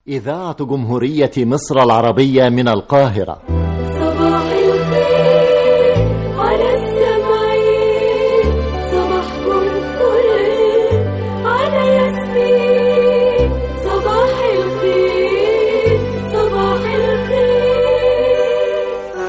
إذاعة جمهورية مصر العربية من القاهرة صباح الخير على السمعين صباحكم فل على ياسمين صباح الخير صباح الخير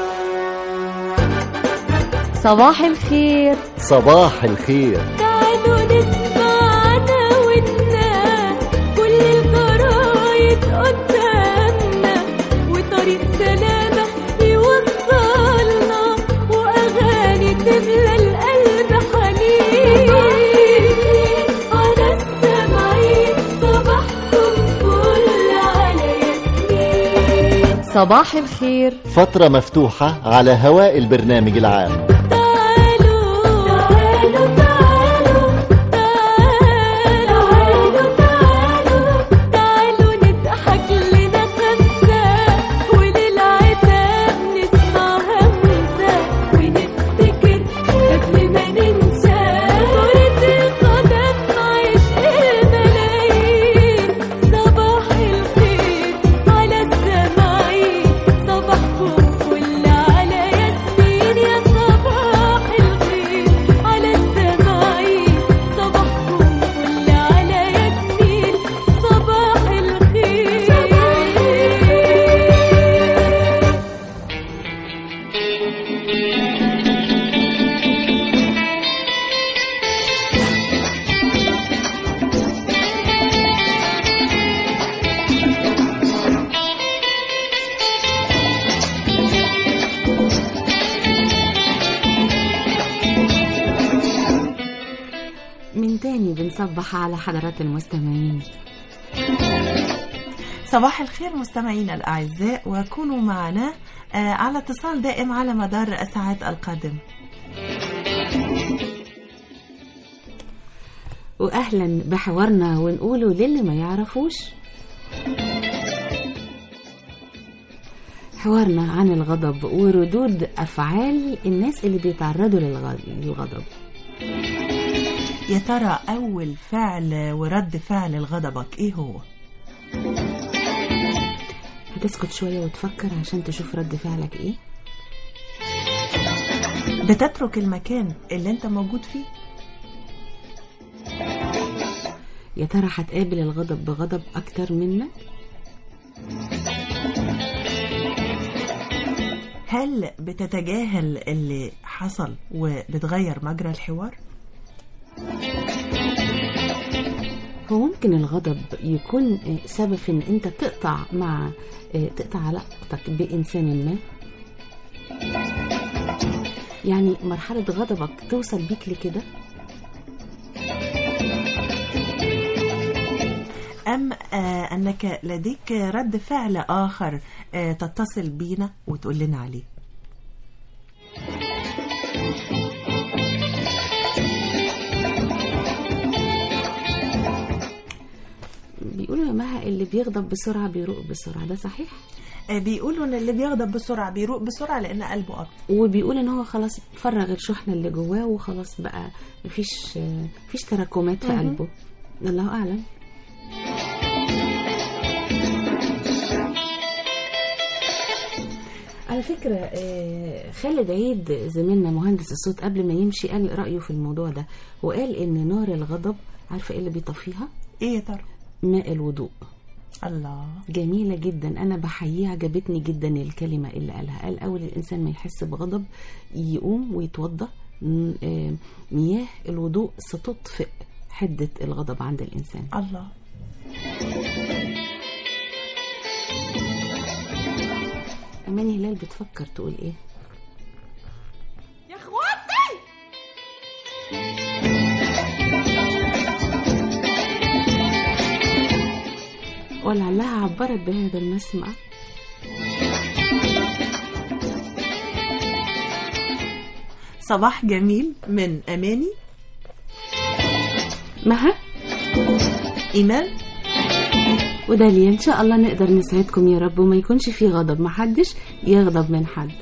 صباح الخير صباح الخير تعالوا نسمعنا ونا كل الجرايد قدامنا وطريق سلامة يوصلنا وأغاني تملى القلب حنين على السمعين صباحكم فل على ياسمين صباح الخير فترة مفتوحة على هواء البرنامج العام تعالوا تعالوا تعالوا تعالوا تعالوا تعالوا نضحك لنا خمسة وللعتاب نسمع همسة ونفتكر قبل ما ننسى كرة القدم عشق الملايين صباح الخير على السماعين صباحكم فل على ياسمين يا صباح الخير على السماعين صباحكم فل على ياسمين صباح الخير من تاني بنصبح على حضرات المستمعين صباح الخير مستمعينا الأعزاء وكونوا معنا آه، على اتصال دائم على مدار الساعات القادمة واهلا بحوارنا ونقوله للي ما يعرفوش حوارنا عن الغضب وردود افعال الناس اللي بيتعرضوا للغ- للغضب يا ترى أول فعل ورد فعل لغضبك إيه هو؟ هتسكت شويه وتفكر عشان تشوف رد فعلك ايه بتترك المكان اللي أنت موجود فيه؟ يا ترى هتقابل الغضب بغضب اكتر منك هل بتتجاهل اللي حصل وبتغير مجرى الحوار؟ هو ممكن الغضب يكون آه، سبب في ان انت تقطع مع آه، تقطع علاقتك بانسان ما يعني مرحلة غضبك توصل بيك لكده أم آه أنك لديك رد فعل آخر آه تتصل بينا وتقول لنا عليه؟ بيقولوا يا مها اللي بيغضب بسرعة بيروق بسرعة ده صحيح آه بيقولوا إن اللي بيغضب بسرعة بيروق بسرعة لأن قلبه أبيض وبيقول ان هو خلاص فرغ الشحنة اللي جواه وخلاص بقى مفيش آه، مفيش تراكمات في مهم. قلبه الله اعلم على فكرة آه، خالد عيد زميلنا مهندس الصوت قبل ما يمشي قال رأيه في الموضوع ده وقال إن نار الغضب عارفة إيه اللي بيطفيها؟ إيه يا ترى؟ ماء الوضوء الله جميلة جدا أنا بحييه عجبتني جدا الكلمة اللي قالها قال أول الإنسان ما يحس بغضب يقوم ويتوضأ م- آه، مياه الوضوء ستطفئ حدة الغضب عند الإنسان الله أماني هلال بتفكر تقول إيه؟ يا اخواتي ولعلها عبرت بهذا المسمع صباح جميل من أماني مها إيمان وداليا إن شاء الله نقدر نسعدكم يا رب وما يكونش في غضب محدش يغضب من حد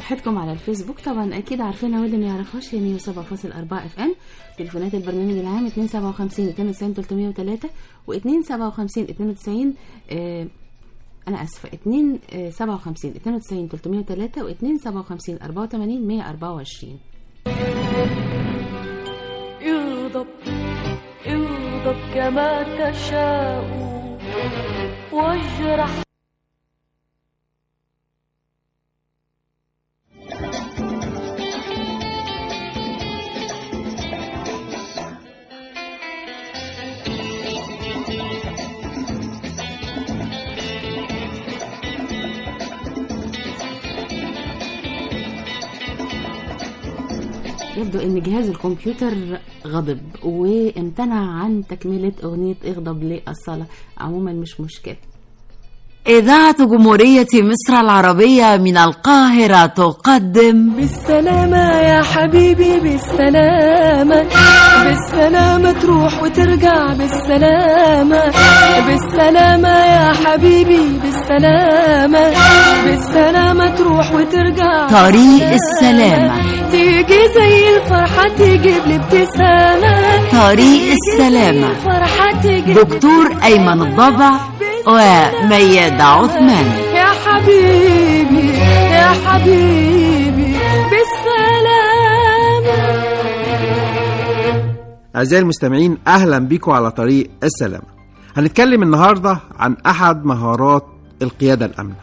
صفحتكم على الفيسبوك طبعا اكيد عارفينها واللي ما يعرفهاش هي 107.4 اف ام تليفونات البرنامج العام 257 92 303 و257 92 آه انا اسفه 257 92 303 و257 84 124 اغضب اغضب كما تشاء واجرح يبدو ان جهاز الكمبيوتر غضب وامتنع عن تكمله اغنيه اغضب للصلاه عموما مش مشكله إذاعة جمهورية مصر العربية من القاهرة تقدم بالسلامة يا حبيبي بالسلامة بالسلامة تروح وترجع بالسلامة بالسلامة يا حبيبي بالسلامة بالسلامة تروح وترجع طريق السلامة تيجي زي الفرحة تجيب لي ابتسامة طريق السلامة فرحة تجيب دكتور أيمن الضبع وميادة عثمان يا حبيبي يا حبيبي بالسلامة أعزائي المستمعين أهلا بيكم على طريق السلامة هنتكلم النهاردة عن أحد مهارات القيادة الأمنة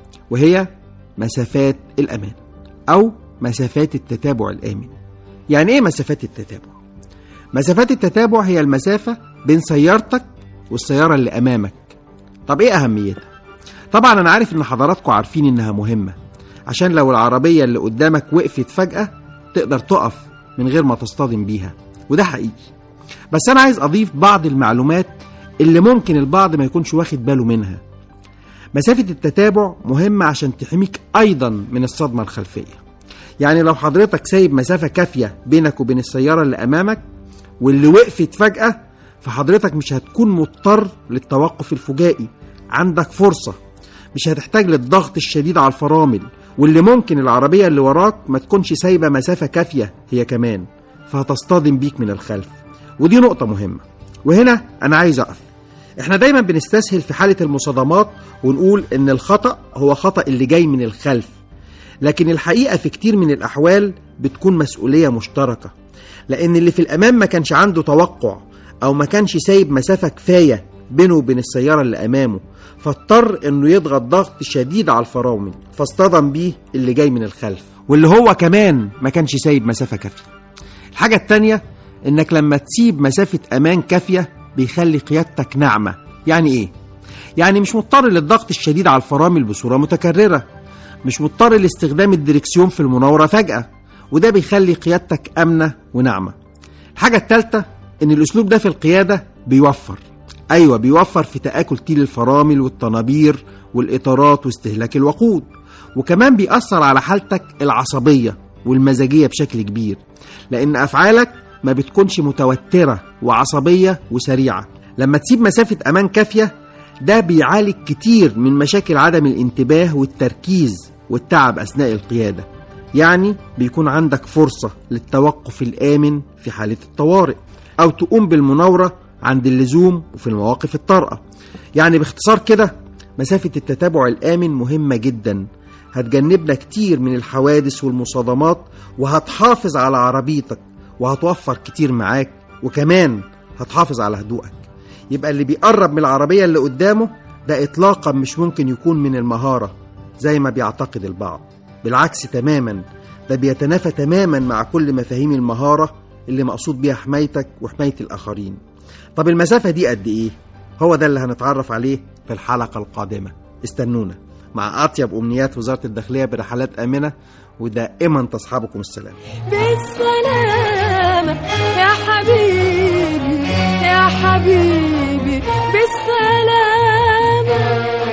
وهي مسافات الأمان أو مسافات التتابع الآمن يعني إيه مسافات التتابع؟ مسافات التتابع هي المسافة بين سيارتك والسيارة اللي أمامك طب إيه أهميتها؟ طبعا أنا عارف إن حضراتكم عارفين إنها مهمة عشان لو العربية اللي قدامك وقفت فجأة تقدر تقف من غير ما تصطدم بيها وده حقيقي بس أنا عايز أضيف بعض المعلومات اللي ممكن البعض ما يكونش واخد باله منها مسافة التتابع مهمة عشان تحميك أيضا من الصدمة الخلفية يعني لو حضرتك سايب مسافة كافية بينك وبين السيارة اللي أمامك واللي وقفت فجأة فحضرتك مش هتكون مضطر للتوقف الفجائي عندك فرصة مش هتحتاج للضغط الشديد على الفرامل واللي ممكن العربية اللي وراك ما تكونش سايبة مسافة كافية هي كمان فهتصطدم بيك من الخلف ودي نقطة مهمة وهنا أنا عايز أقف احنا دايما بنستسهل في حالة المصادمات ونقول ان الخطأ هو خطأ اللي جاي من الخلف لكن الحقيقة في كتير من الأحوال بتكون مسؤولية مشتركة لأن اللي في الأمام ما كانش عنده توقع أو ما كانش سايب مسافة كفاية بينه وبين السيارة اللي أمامه فاضطر إنه يضغط ضغط شديد على الفرامل فاصطدم بيه اللي جاي من الخلف واللي هو كمان ما كانش سايب مسافة كافية الحاجة التانية إنك لما تسيب مسافة أمان كافية بيخلي قيادتك ناعمة يعني إيه؟ يعني مش مضطر للضغط الشديد على الفرامل بصورة متكررة مش مضطر لاستخدام الدركسيون في المناورة فجأة وده بيخلي قيادتك آمنة وناعمة الحاجة التالتة إن الأسلوب ده في القيادة بيوفر أيوة بيوفر في تآكل تيل الفرامل والطنابير والإطارات واستهلاك الوقود وكمان بيأثر على حالتك العصبية والمزاجية بشكل كبير لأن أفعالك ما بتكونش متوترة وعصبية وسريعة لما تسيب مسافة أمان كافية ده بيعالج كتير من مشاكل عدم الانتباه والتركيز والتعب أثناء القيادة يعني بيكون عندك فرصة للتوقف الآمن في حالة الطوارئ أو تقوم بالمناورة عند اللزوم وفي المواقف الطارئة يعني باختصار كده مسافة التتابع الآمن مهمة جدا هتجنبنا كتير من الحوادث والمصادمات وهتحافظ على عربيتك وهتوفر كتير معاك وكمان هتحافظ على هدوءك يبقى اللي بيقرب من العربية اللي قدامه ده إطلاقا مش ممكن يكون من المهارة زي ما بيعتقد البعض بالعكس تماما ده بيتنافى تماما مع كل مفاهيم المهارة اللي مقصود بيها حمايتك وحماية الآخرين طب المسافة دي قد إيه؟ هو ده اللي هنتعرف عليه في الحلقة القادمة استنونا مع أطيب أمنيات وزارة الداخلية برحلات آمنة ودائما تصحبكم السلام بالسلامة يا حبيبي يا حبيبي بالسلامة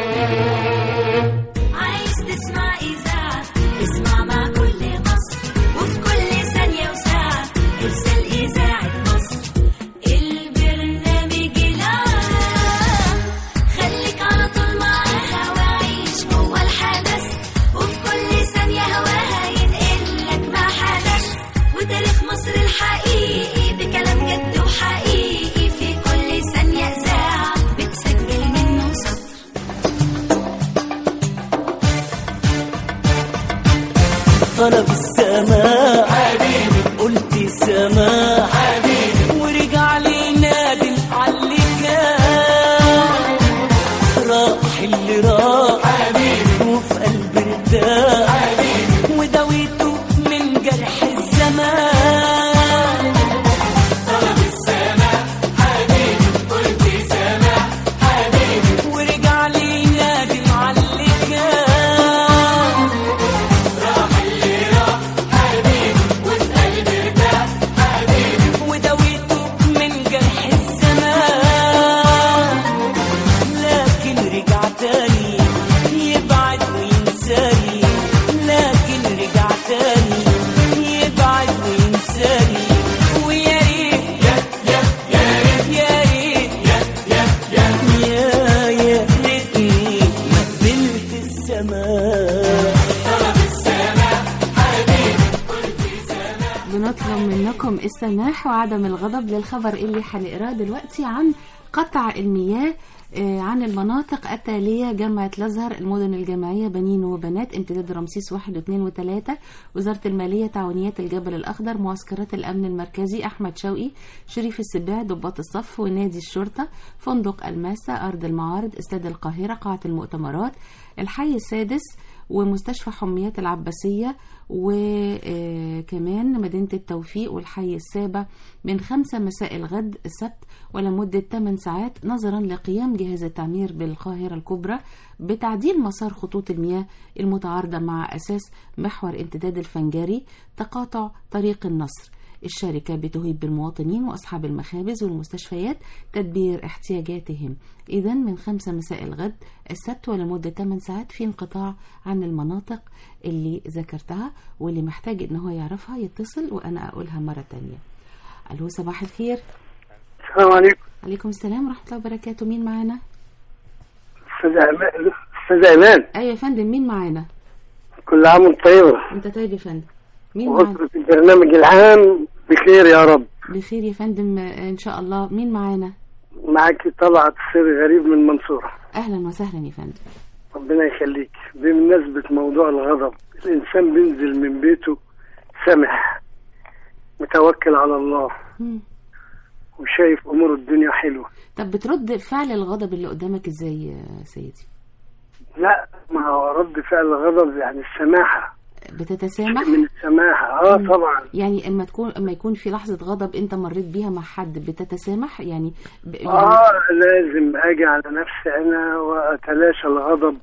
عايز تسمع إذاعة اسمع مع كل مصر وفي كل ثانية وساعة ارسل إذاعة مصر البرنامج العام خليك على طول معاها وعيش جوه الحدث وفي كل ثانية هواها حقيقي بكلام جد وحقيقي في كل ثانية إذاعة بتسجل منه سطر طلب السماء حبيبي قلت سماء حبيبي ورجع لي نادم على اللي كان راح اللي راح حبيبي وفي قلبي ارتاح حبيبي وداويته من جرح الزمان طلب السماء حبيبي قلت سماء حبيبي ورجع لي نادم على اللي كان وداويته من جرح الزمان لكن رجع تاني يبعد وينساني لكن رجع تاني يبعد وينساني ويا ريت يا يا يا ريت يا ريت يا يا يا يا يا ريتني ما قبلت السماء طلب السماء بنطلب منكم السماح وعدم الغضب للخبر اللي هنقراه دلوقتي عن قطع المياه آه، عن المناطق التالية جامعة الأزهر المدن الجامعية بنين وبنات امتداد رمسيس واحد واثنين وثلاثة وزارة المالية تعاونيات الجبل الأخضر معسكرات الأمن المركزي أحمد شوقي شريف السباع ضباط الصف ونادي الشرطة فندق الماسة أرض المعارض استاد القاهرة قاعة المؤتمرات الحي السادس ومستشفى حميات العباسية وكمان مدينة التوفيق والحي السابع من خمسة مساء الغد السبت ولمدة 8 ساعات نظرا لقيام جهاز التعمير بالقاهرة الكبرى بتعديل مسار خطوط المياه المتعارضة مع أساس محور امتداد الفنجاري تقاطع طريق النصر الشركة بتهيب بالمواطنين وأصحاب المخابز والمستشفيات تدبير احتياجاتهم إذا من خمسة مساء الغد السبت ولمدة 8 ساعات في انقطاع عن المناطق اللي ذكرتها واللي محتاج إن هو يعرفها يتصل وأنا أقولها مرة تانية ألو صباح الخير السلام عليكم عليكم السلام ورحمة الله وبركاته مين معانا؟ استاذ ايمان استاذ ايمان أيوة يا فندم مين معانا؟ كل عام وانت طيبه أنت طيب يا فندم مين معانا؟ واسره البرنامج العام بخير يا رب بخير يا فندم آه، إن شاء الله مين معانا؟ معاك طلعت السر غريب من المنصوره أهلا وسهلا يا فندم ربنا يخليك بمناسبه موضوع الغضب الانسان بينزل من بيته سامح متوكل على الله مم. وشايف امور الدنيا حلوه طب بترد فعل الغضب اللي قدامك ازاي يا سيدي لا ما هو رد فعل الغضب يعني السماحه بتتسامح من السماحه اه مم. طبعا يعني اما تكون اما يكون في لحظه غضب انت مريت بيها مع حد بتتسامح يعني, ب... يعني اه لازم اجي على نفسي انا واتلاشى الغضب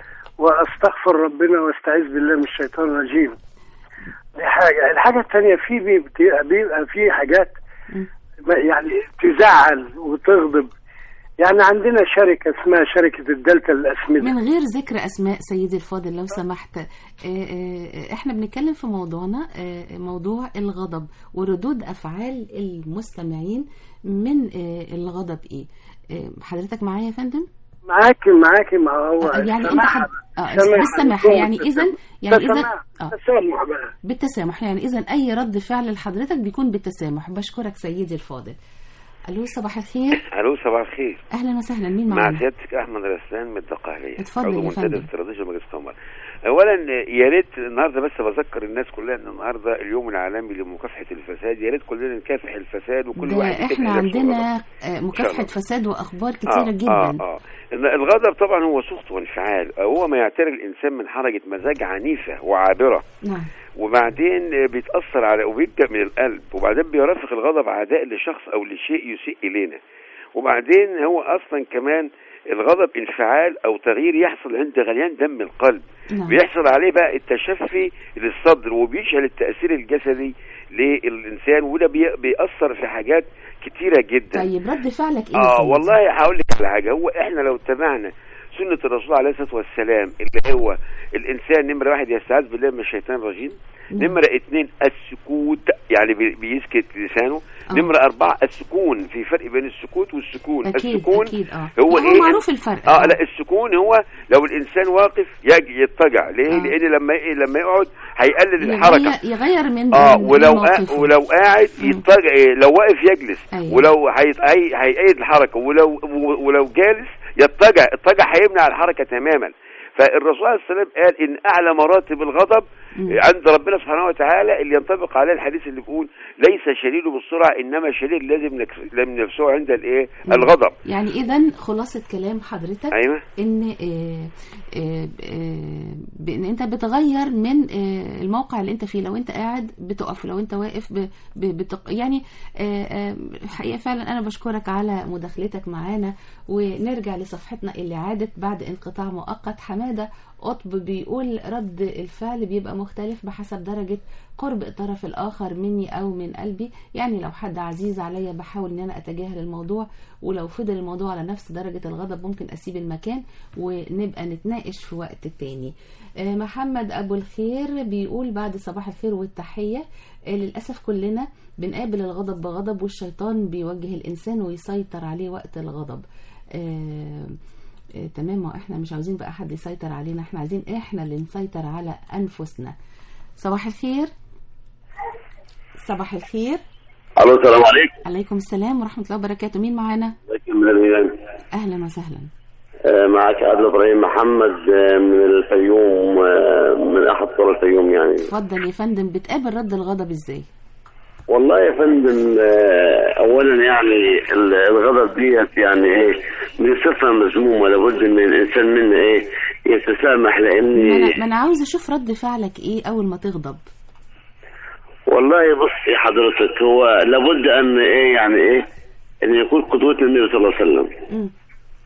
واستغفر ربنا واستعيذ بالله من الشيطان الرجيم دي حاجه الحاجه الثانيه في بيبقى, بيبقى في حاجات مم. ما- يعني تزعل وتغضب يعني عندنا شركه اسمها شركه الدلتا للاسمده من غير ذكر اسماء سيدي الفاضل لو سمحت آه، آه، احنا بنتكلم في موضوعنا آه، موضوع الغضب وردود افعال المستمعين من آه، الغضب ايه آه، حضرتك معايا يا فندم معاكي معاكي ما هو آه، يعني انت السماحة- حد... آه السماحة بالسماحه يعني اذا يعني اذا تسامح آه. تسامح بقى بالتسامح يعني اذا اي رد فعل لحضرتك بيكون بالتسامح بشكرك سيدي الفاضل الو صباح الخير الو صباح الخير اهلا وسهلا مين مع معانا سيادتك احمد رسلان من الدقهليه اتفضل عضو يا منتدى فندم. استراتيجي مجلس القمر اولا يا ريت النهارده بس بذكر الناس كلها ان النهارده اليوم العالمي لمكافحه الفساد يا ريت كلنا نكافح الفساد وكل ده واحد يكتب احنا لنفسه عندنا غضب. آه، إن مكافحه شاء الله. فساد واخبار كتيره آه جدا اه اه إن الغضب طبعا هو سخط وانفعال هو ما يعتري الانسان من حركه مزاج عنيفه وعابره نعم وبعدين بيتاثر على وبيبدا من القلب وبعدين بيرافق الغضب عداء لشخص او لشيء يسيء الينا وبعدين هو اصلا كمان الغضب انفعال او تغيير يحصل عند غليان دم القلب نعم. بيحصل عليه بقى التشفي للصدر وبيشعل التاثير الجسدي للانسان وده بي- بيأثر في حاجات كتيره جدا طيب رد فعلك ايه يا اه سيدي؟ والله هقول لك على حاجه هو احنا لو اتبعنا سنه الرسول عليه الصلاه والسلام اللي هو الانسان نمره واحد يستعاذ بالله من الشيطان الرجيم نمره اثنين السكوت يعني بي- بيسكت لسانه آه. نمره اربعه السكون في فرق بين السكوت والسكون اكيد السكون اكيد اه هو لا، ايه معروف الفرق اه لا السكون هو لو الانسان واقف يجي يضطجع ليه آه. لان لما ي- لما يقعد هيقلل الحركه يغير, يغير من اه من ولو موقفه. قا- ولو قاعد مم. يضطجع إيه، لو واقف يجلس أيوة. ولو هيت- هي- هيقيد الحركه ولو و- ولو جالس يضطجع الضجع هيمنع الحركه تماما فالرسول عليه السلام قال ان اعلى مراتب الغضب مم. عند ربنا سبحانه وتعالى اللي ينطبق عليه الحديث اللي بيقول ليس شديد بالسرعه انما شديد لازم نكس- لم نفسه عند الايه مم. الغضب يعني اذا خلاصه كلام حضرتك ايوه ان آه، آه، آه، بان انت بتغير من آه، الموقع اللي انت فيه لو انت قاعد بتقف لو انت واقف ب- ب- بتق... يعني آه، آه، الحقيقه فعلا انا بشكرك على مداخلتك معانا ونرجع لصفحتنا اللي عادت بعد انقطاع مؤقت حماده قطب بيقول رد الفعل بيبقى مختلف بحسب درجة قرب الطرف الآخر مني أو من قلبي يعني لو حد عزيز عليا بحاول إن أنا أتجاهل الموضوع ولو فضل الموضوع على نفس درجة الغضب ممكن أسيب المكان ونبقى نتناقش في وقت تاني آه، محمد أبو الخير بيقول بعد صباح الخير والتحية آه، للأسف كلنا بنقابل الغضب بغضب والشيطان بيوجه الإنسان ويسيطر عليه وقت الغضب آه، آه، تمام ما احنا مش عاوزين بقى حد يسيطر علينا احنا عايزين احنا اللي نسيطر على انفسنا صباح الخير صباح الخير الو السلام عليكم عليكم السلام ورحمة الله وبركاته مين معانا ازيك من الهلال اهلا وسهلا آه، معك عادل ابراهيم محمد آه، من الفيوم آه، من احد قرى الفيوم يعني اتفضل يا فندم بتقابل رد الغضب ازاي والله يا فندم آه، اولا يعني ال- الغضب ديت يعني ايه دي صفه مذمومه لابد ان الانسان منا ايه يتسامح ما لان انا, ما أنا عاوز اشوف رد فعلك ايه اول ما تغضب والله بصي حضرتك هو لابد ان ايه يعني ايه ان يكون قدوه النبي صلى الله عليه وسلم مم.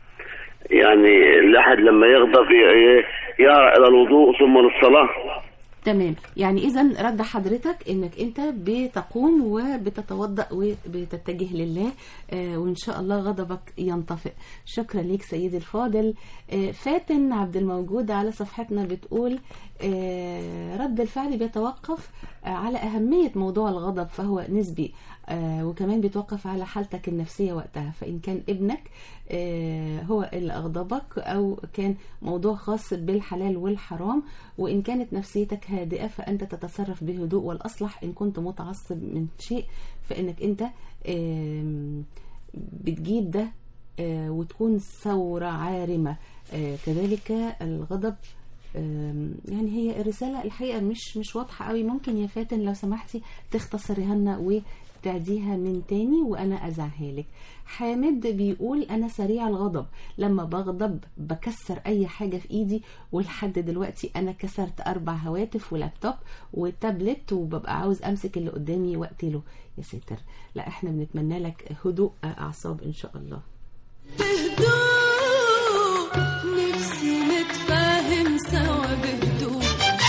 يعني الواحد لما يغضب ي- إيه، يرى الى الوضوء ثم للصلاه تمام يعني اذا رد حضرتك انك انت بتقوم وبتتوضا وبتتجه لله آه، وان شاء الله غضبك ينطفئ شكرا ليك سيدي الفاضل آه، فاتن عبد الموجود على صفحتنا بتقول آه، رد الفعل بيتوقف آه، على أهمية موضوع الغضب فهو نسبي آه، وكمان بيتوقف على حالتك النفسية وقتها فإن كان ابنك آه، هو اللي أغضبك أو كان موضوع خاص بالحلال والحرام وإن كانت نفسيتك هادئة فأنت تتصرف بهدوء والأصلح إن كنت متعصب من شيء فإنك أنت آم، بتجيب ده آه، وتكون ثورة عارمة آه، كذلك الغضب آم، يعني هي الرسالة الحقيقة مش مش واضحة قوي ممكن يا فاتن لو سمحتي تختصريها لنا وتعديها من تاني وأنا أزعها لك حامد بيقول أنا سريع الغضب لما بغضب بكسر أي حاجة في إيدي ولحد دلوقتي أنا كسرت أربع هواتف ولابتوب وتابلت وببقى عاوز أمسك اللي قدامي وأقتله يا ساتر لا احنا بنتمنى لك هدوء أعصاب إن شاء الله بهدوء نفسي نتفاهم سوا بهدوء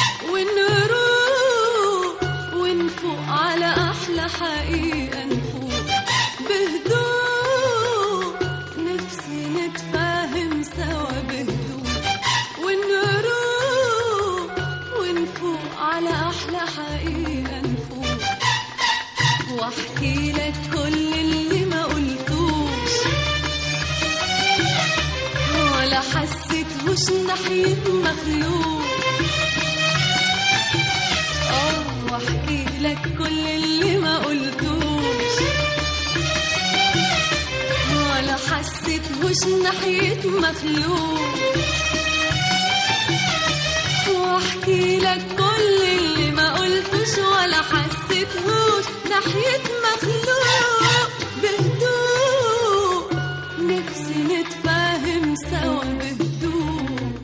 ونروق ونفوق على أحلى حقيقة نفوق بهدوء نفسي نتفاهم سوا بهدوء ونروق ونفوق على أحلى حقيقة نفوق واحكي لك كل اللي ما قلتوش ولا حسيتهوش ناحية مخلوق اه واحكي لك كل اللي ما قلتوش ولا حسيتهوش ناحية مخلوق واحكي لك كل اللي ما قلتوش ولا حسيتهوش ناحية مخلوق بهدوء نفسي نتفاهم سوا بهدوء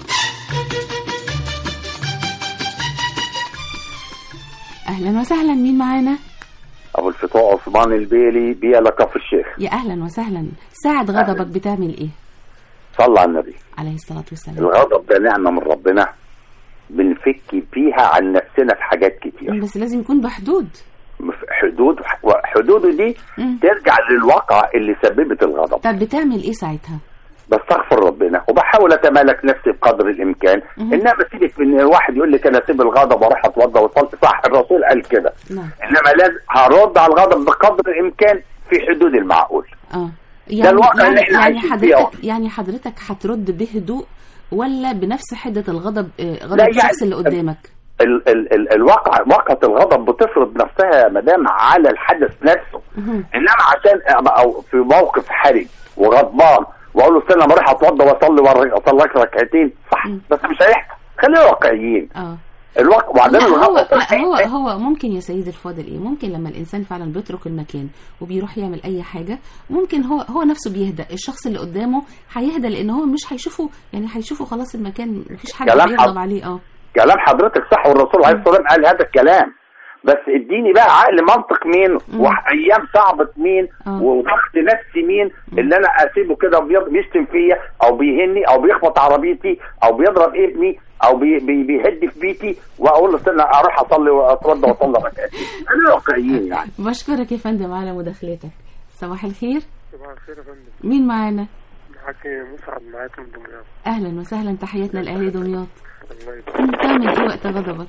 أهلا وسهلا مين معانا ابو الفتوح عثمان البيلي بيلا كفر الشيخ يا أهلا وسهلا ساعة غضبك بتعمل إيه صلى على النبي عليه الصلاة والسلام الغضب ده نعمه من ربنا بنفك فيها عن نفسنا في حاجات كتير بس لازم يكون بحدود حدود حدوده دي مم. ترجع للواقع اللي سببت الغضب طب بتعمل إيه ساعتها بستغفر ربنا وبحاول اتمالك نفسي بقدر الامكان مهم. انما سيبك من الواحد يقول لك انا اسيب الغضب واروح اتوضى واصلي صح الرسول قال كده نعم انما لازم هرد على الغضب بقدر الامكان في حدود المعقول اه ده الواقع يعني, اللي احنا يعني عايشين فيه حضرتك يعني حضرتك هترد بهدوء ولا بنفس حدة الغضب آه، غضب لا، الشخص يعني- اللي قدامك ال ال ال الواقع واقعة الغضب بتفرض نفسها يا مدام على الحدث نفسه مهم. انما عشان ابقى أو في موقف حرج وغضبان واقول له استنى ما اروح اتوضى واصلي وأر- اصلي لك ركعتين صح بس مش هيحصل خلينا واقعيين اه الواقع وبعدين لا هو الغضب لا هو هو ممكن يا سيد الفاضل ايه ممكن لما الانسان فعلا بيترك المكان وبيروح يعمل اي حاجه ممكن هو هو نفسه بيهدى الشخص اللي قدامه هيهدى لان هو مش هيشوفه يعني هيشوفه خلاص المكان مفيش حد كلام بيغضب حض- عليه اه كلام حضرتك صح والرسول عليه الصلاه والسلام قال هذا الكلام بس اديني بقى عقل منطق مين وايام صعبة مين آه. وضغط نفسي مين اللي انا اسيبه كده وبيض- بيشتم فيا او بيهني او بيخبط عربيتي او بيضرب ابني او بي بي بيهد في بيتي واقول له استنى اروح اصلي واتوضى واصلي ركعتين انا واقعيين يعني بشكرك يا فندم على مداخلتك صباح الخير صباح الخير يا فندم مين معانا معاكي مسعد معاك من دمياط اهلا وسهلا تحياتنا لاهل دمياط الله يبارك كنت بتعمل ايه وقت غضبك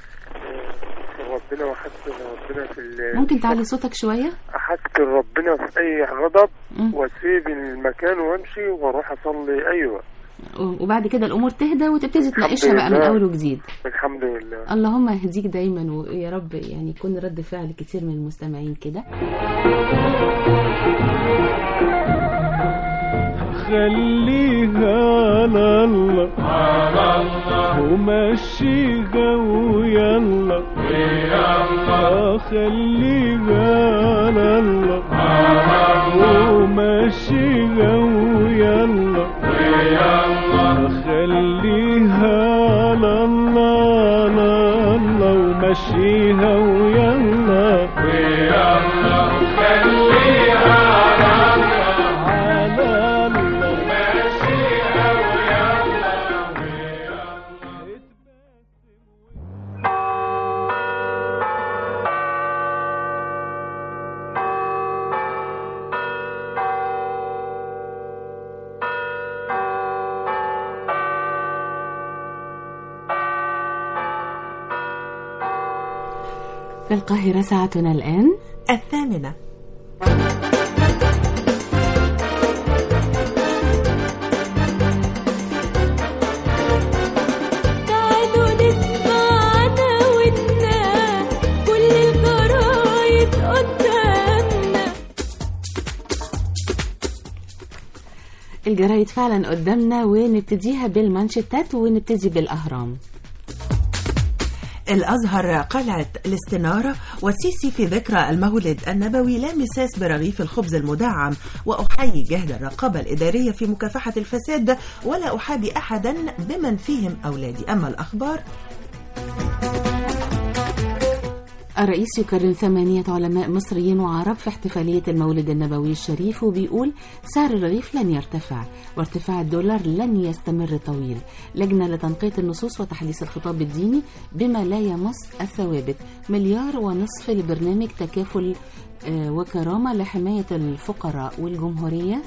ربنا وحدت ربنا في ال- ممكن تعلي صوتك شويه احدت ربنا في اي غضب مم. واسيب المكان وامشي واروح اصلي ايوه وبعد كده الامور تهدى وتبتدي تناقشها الحمد بقى من لله. اول وجديد الحمد لله اللهم يهديك دايما ويا رب يعني يكون رد فعل كتير من المستمعين كده خليها على الله على الله ومشيها ويلا ويلا خليها على الله على الله ومشيها ويلا ويلا خليها على الله على الله ومشيها ويلا ويلا خليها على الله على الله ومشيها ويلا في القاهرة ساعتنا الآن الثامنة تعالوا نسمع عناويننا كل الجرايد قدامنا الجرايد فعلا قدامنا ونبتديها بالمانشيتات ونبتدي بالأهرام الأزهر قلعة الاستنارة والسيسي في ذكرى المولد النبوي لا مساس برغيف الخبز المدعم وأحيي جهد الرقابة الإدارية في مكافحة الفساد ولا أحابي أحدا بمن فيهم أولادي أما الأخبار الرئيس يكرم ثمانية علماء مصريين وعرب في احتفالية المولد النبوي الشريف وبيقول سعر الرغيف لن يرتفع وارتفاع الدولار لن يستمر طويل لجنة لتنقية النصوص وتحديث الخطاب الديني بما لا يمس الثوابت مليار ونصف لبرنامج تكافل آه، وكرامة لحماية الفقراء والجمهورية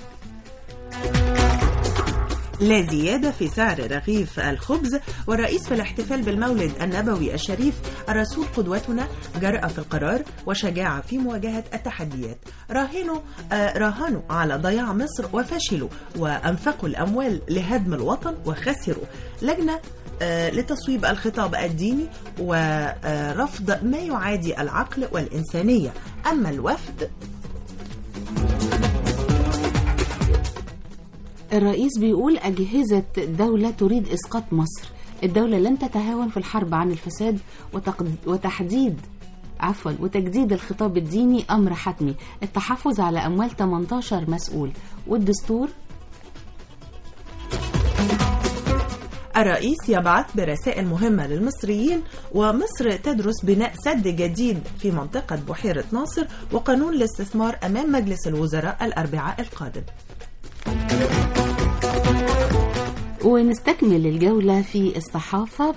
لا زيادة في سعر رغيف الخبز والرئيس في الاحتفال بالمولد النبوي الشريف الرسول قدوتنا جرأة في القرار وشجاعة في مواجهة التحديات راهنوا آه راهنوا على ضياع مصر وفشلوا وأنفقوا الأموال لهدم الوطن وخسروا لجنة آه، لتصويب الخطاب الديني ورفض ما يعادي العقل والإنسانية أما الوفد الرئيس بيقول أجهزة دولة تريد إسقاط مصر الدولة لن تتهاون في الحرب عن الفساد وتقد... وتحديد عفوا وتجديد الخطاب الديني أمر حتمي التحفظ على أموال 18 مسؤول والدستور الرئيس يبعث برسائل مهمة للمصريين ومصر تدرس بناء سد جديد في منطقة بحيرة ناصر وقانون الاستثمار أمام مجلس الوزراء الأربعاء القادم ونستكمل الجولة في الصحافة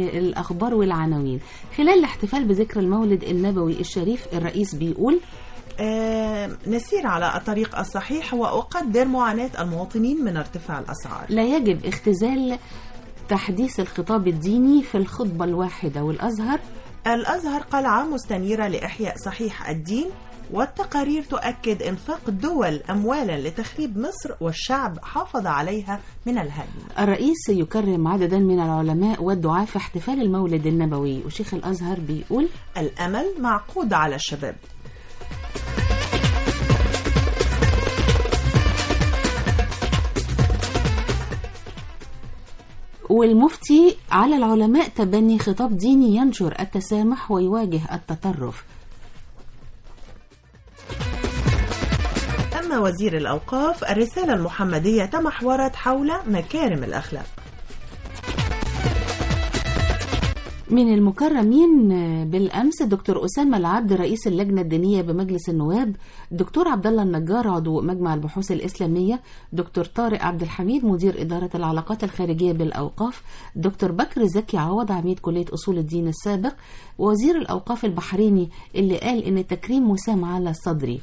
بالأخبار والعناوين خلال الاحتفال بذكرى المولد النبوي الشريف الرئيس بيقول آه نسير على الطريق الصحيح وأقدر معاناة المواطنين من ارتفاع الأسعار لا يجب اختزال تحديث الخطاب الديني في الخطبة الواحدة والأزهر الأزهر قلعة مستنيرة لإحياء صحيح الدين والتقارير تؤكد إنفاق الدول أموالا لتخريب مصر والشعب حافظ عليها من الهدم الرئيس يكرم عددا من العلماء والدعاة في احتفال المولد النبوي وشيخ الأزهر بيقول الأمل معقود على الشباب والمفتي على العلماء تبني خطاب ديني ينشر التسامح ويواجه التطرف أما وزير الأوقاف الرسالة المحمدية تمحورت حول مكارم الأخلاق من المكرمين بالامس دكتور اسامه العبد رئيس اللجنه الدينيه بمجلس النواب دكتور عبد الله النجار عضو مجمع البحوث الاسلاميه دكتور طارق عبد الحميد مدير اداره العلاقات الخارجيه بالاوقاف دكتور بكر زكي عوض عميد كليه اصول الدين السابق وزير الاوقاف البحريني اللي قال ان التكريم وسام على صدري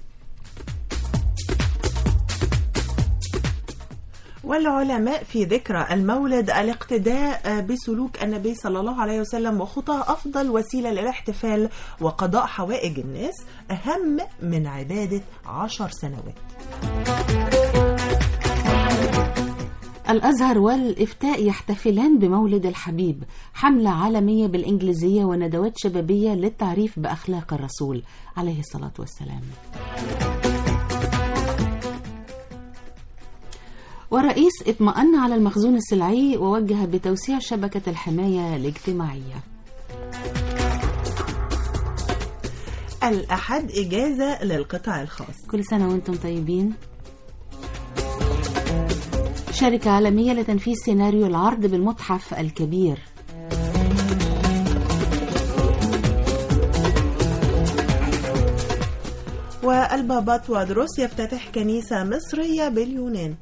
والعلماء في ذكرى المولد الاقتداء بسلوك النبي صلى الله عليه وسلم وخطاه أفضل وسيلة للاحتفال وقضاء حوائج الناس أهم من عبادة عشر سنوات الأزهر والإفتاء يحتفلان بمولد الحبيب حملة عالمية بالإنجليزية وندوات شبابية للتعريف بأخلاق الرسول عليه الصلاة والسلام والرئيس اطمأن على المخزون السلعي ووجه بتوسيع شبكة الحماية الاجتماعية الأحد إجازة للقطاع الخاص كل سنة وانتم طيبين شركة عالمية لتنفيذ سيناريو العرض بالمتحف الكبير والبابا توادروس يفتتح كنيسة مصرية باليونان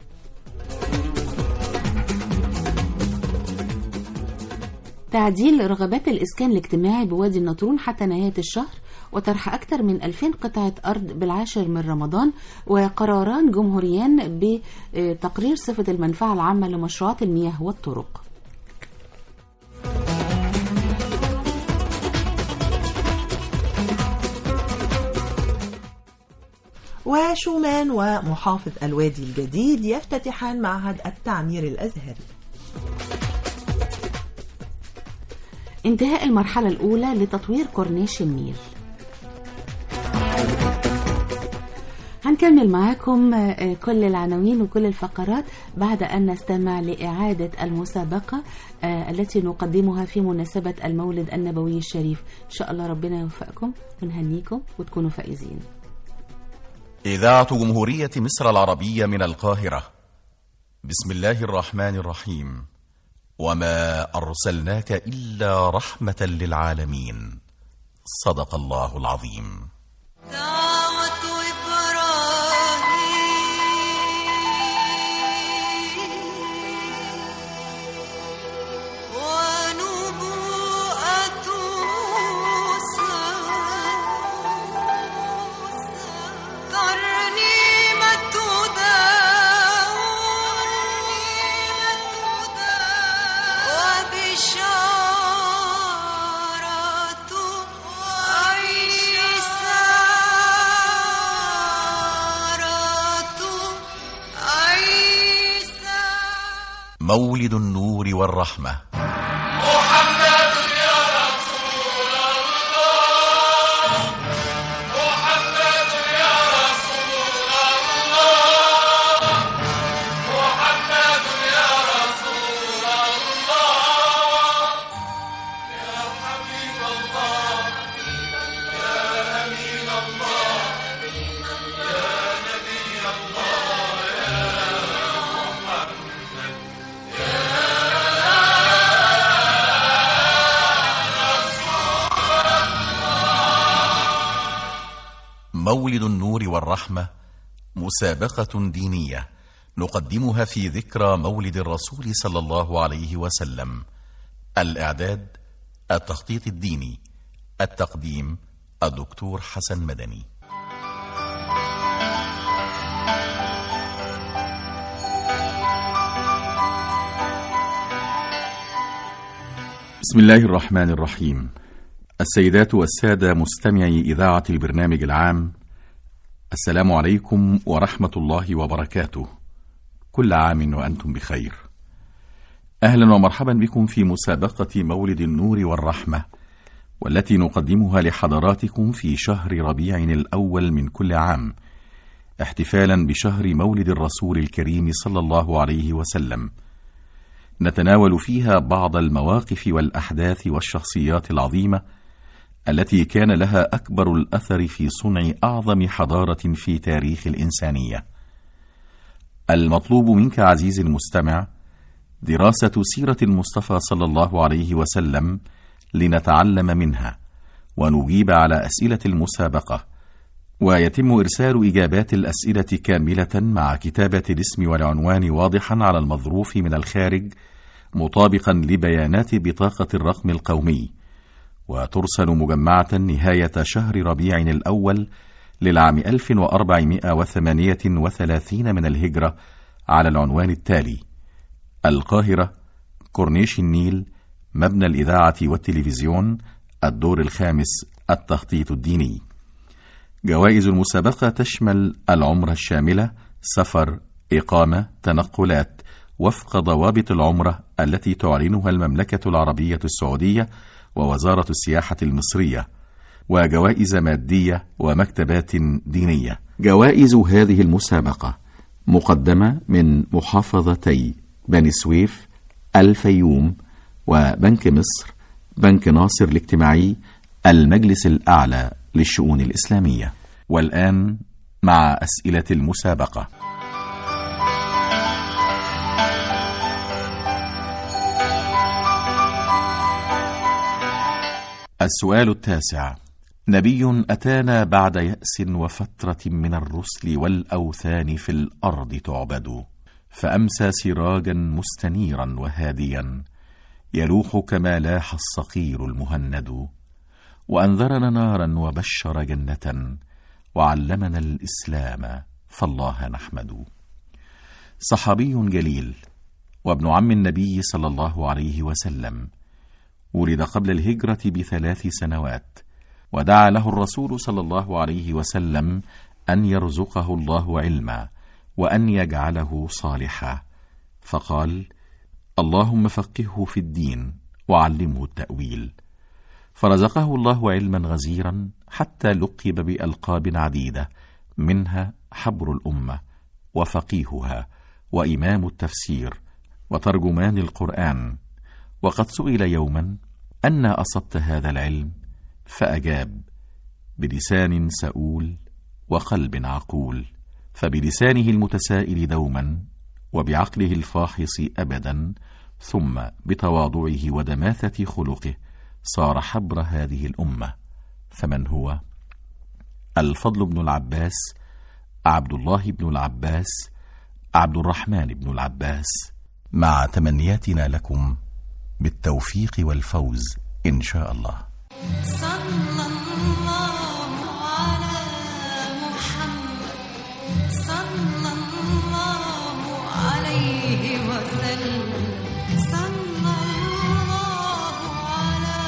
تعديل رغبات الإسكان الاجتماعي بوادي النطرون حتى نهاية الشهر وطرح أكثر من 2000 قطعة أرض بالعاشر من رمضان وقراران جمهوريان بتقرير صفة المنفعة العامة لمشروعات المياه والطرق وشومان ومحافظ الوادي الجديد يفتتحان معهد التعمير الأزهري انتهاء المرحلة الأولى لتطوير كورنيش النيل هنكمل معاكم كل العناوين وكل الفقرات بعد أن نستمع لإعادة المسابقة التي نقدمها في مناسبة المولد النبوي الشريف إن شاء الله ربنا يوفقكم ونهنيكم وتكونوا فائزين إذاعة جمهورية مصر العربية من القاهرة بسم الله الرحمن الرحيم وما أرسلناك إلا رحمة للعالمين صدق الله العظيم دعوة إبراهيم ونبوءة موسى ترنيمة داود وبشارة عيسى عيسى مولد النور والرحمة محمد يا رسول الله محمد يا رسول الله محمد يا رسول الله يا حبيب الله يا أمين الله يا نبي الله يا محمد مولد النور والرحمة مسابقة دينية نقدمها في ذكرى مولد الرسول صلى الله عليه وسلم الإعداد التخطيط الديني التقديم الدكتور حسن مدني بسم الله الرحمن الرحيم السيدات والسادة مستمعي إذاعة البرنامج العام السلام عليكم ورحمة الله وبركاته كل عام وأنتم بخير أهلا ومرحبا بكم في مسابقة مولد النور والرحمة والتي نقدمها لحضراتكم في شهر ربيع الأول من كل عام احتفالا بشهر مولد الرسول الكريم صلى الله عليه وسلم نتناول فيها بعض المواقف والأحداث والشخصيات العظيمة التي كان لها أكبر الأثر في صنع أعظم حضارة في تاريخ الإنسانية المطلوب منك عزيزي المستمع دراسة سيرة المصطفى صلى الله عليه وسلم لنتعلم منها ونجيب على أسئلة المسابقة ويتم إرسال إجابات الأسئلة كاملة مع كتابة الاسم والعنوان واضحا على المظروف من الخارج مطابقا لبيانات بطاقة الرقم القومي وترسل مجمعة نهاية شهر ربيع الأول للعام 1438 من الهجرة على العنوان التالي القاهرة كورنيش النيل مبنى الإذاعة والتلفزيون الدور الخامس التخطيط الديني جوائز المسابقة تشمل العمرة الشاملة سفر إقامة تنقلات وفق ضوابط العمرة التي تعلنها المملكة العربية السعودية ووزارة السياحة المصرية وجوائز مادية ومكتبات دينية جوائز هذه المسابقة مقدمة من محافظتي بني سويف الفيوم وبنك مصر بنك ناصر الاجتماعي المجلس الأعلى للشؤون الإسلامية والآن مع أسئلة المسابقة السؤال التاسع نبي أتانا بعد يأس وفترة من الرسل والأوثان في الأرض تعبد فأمسى سراجا مستنيرا وهاديا يلوح كما لاح الصقير المهند وأنذرنا نارا وبشر جنة وعلمنا الإسلام فالله نحمد صحابي جليل وابن عم النبي صلى الله عليه وسلم ولد قبل الهجرة بثلاث سنوات ودعا له الرسول صلى الله عليه وسلم أن يرزقه الله علما وأن يجعله صالحا فقال اللهم فقهه في الدين وعلمه التأويل فرزقه الله علما غزيرا حتى لقب بألقاب عديدة منها حبر الأمة وفقيهها وإمام التفسير وترجمان القرآن وقد سئل يوما أن أصبت هذا العلم فأجاب بلسان سؤول وقلب عقول فبلسانه المتسائل دوما وبعقله الفاحص أبدا ثم بتواضعه ودماثة خلقه صار حبر هذه الأمة فمن هو؟ الفضل بن العباس عبد الله بن العباس عبد الرحمن بن العباس مع تمنياتنا لكم بالتوفيق والفوز إن شاء الله صلى الله على محمد صلى الله عليه وسلم صلى الله على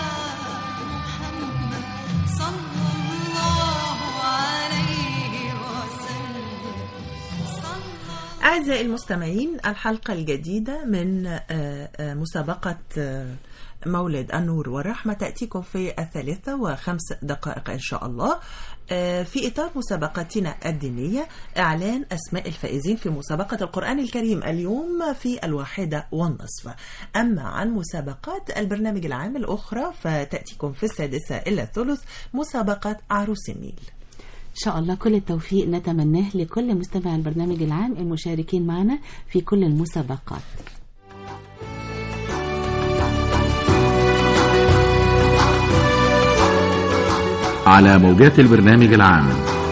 محمد صلى الله عليه وسلم أعزائي المستمعين الحلقة الجديدة من آه، آه، مسابقة آه، مولد النور والرحمة تأتيكم في الثالثة وخمس دقائق إن شاء الله آه، في إطار مسابقتنا الدينية إعلان أسماء الفائزين في مسابقة القرآن الكريم اليوم في الواحدة والنصف أما عن مسابقات البرنامج العام الأخرى فتأتيكم في السادسة إلى الثلث مسابقة عروس النيل إن شاء الله كل التوفيق نتمناه لكل مستمع البرنامج العام المشاركين معنا في كل المسابقات على موجات البرنامج العام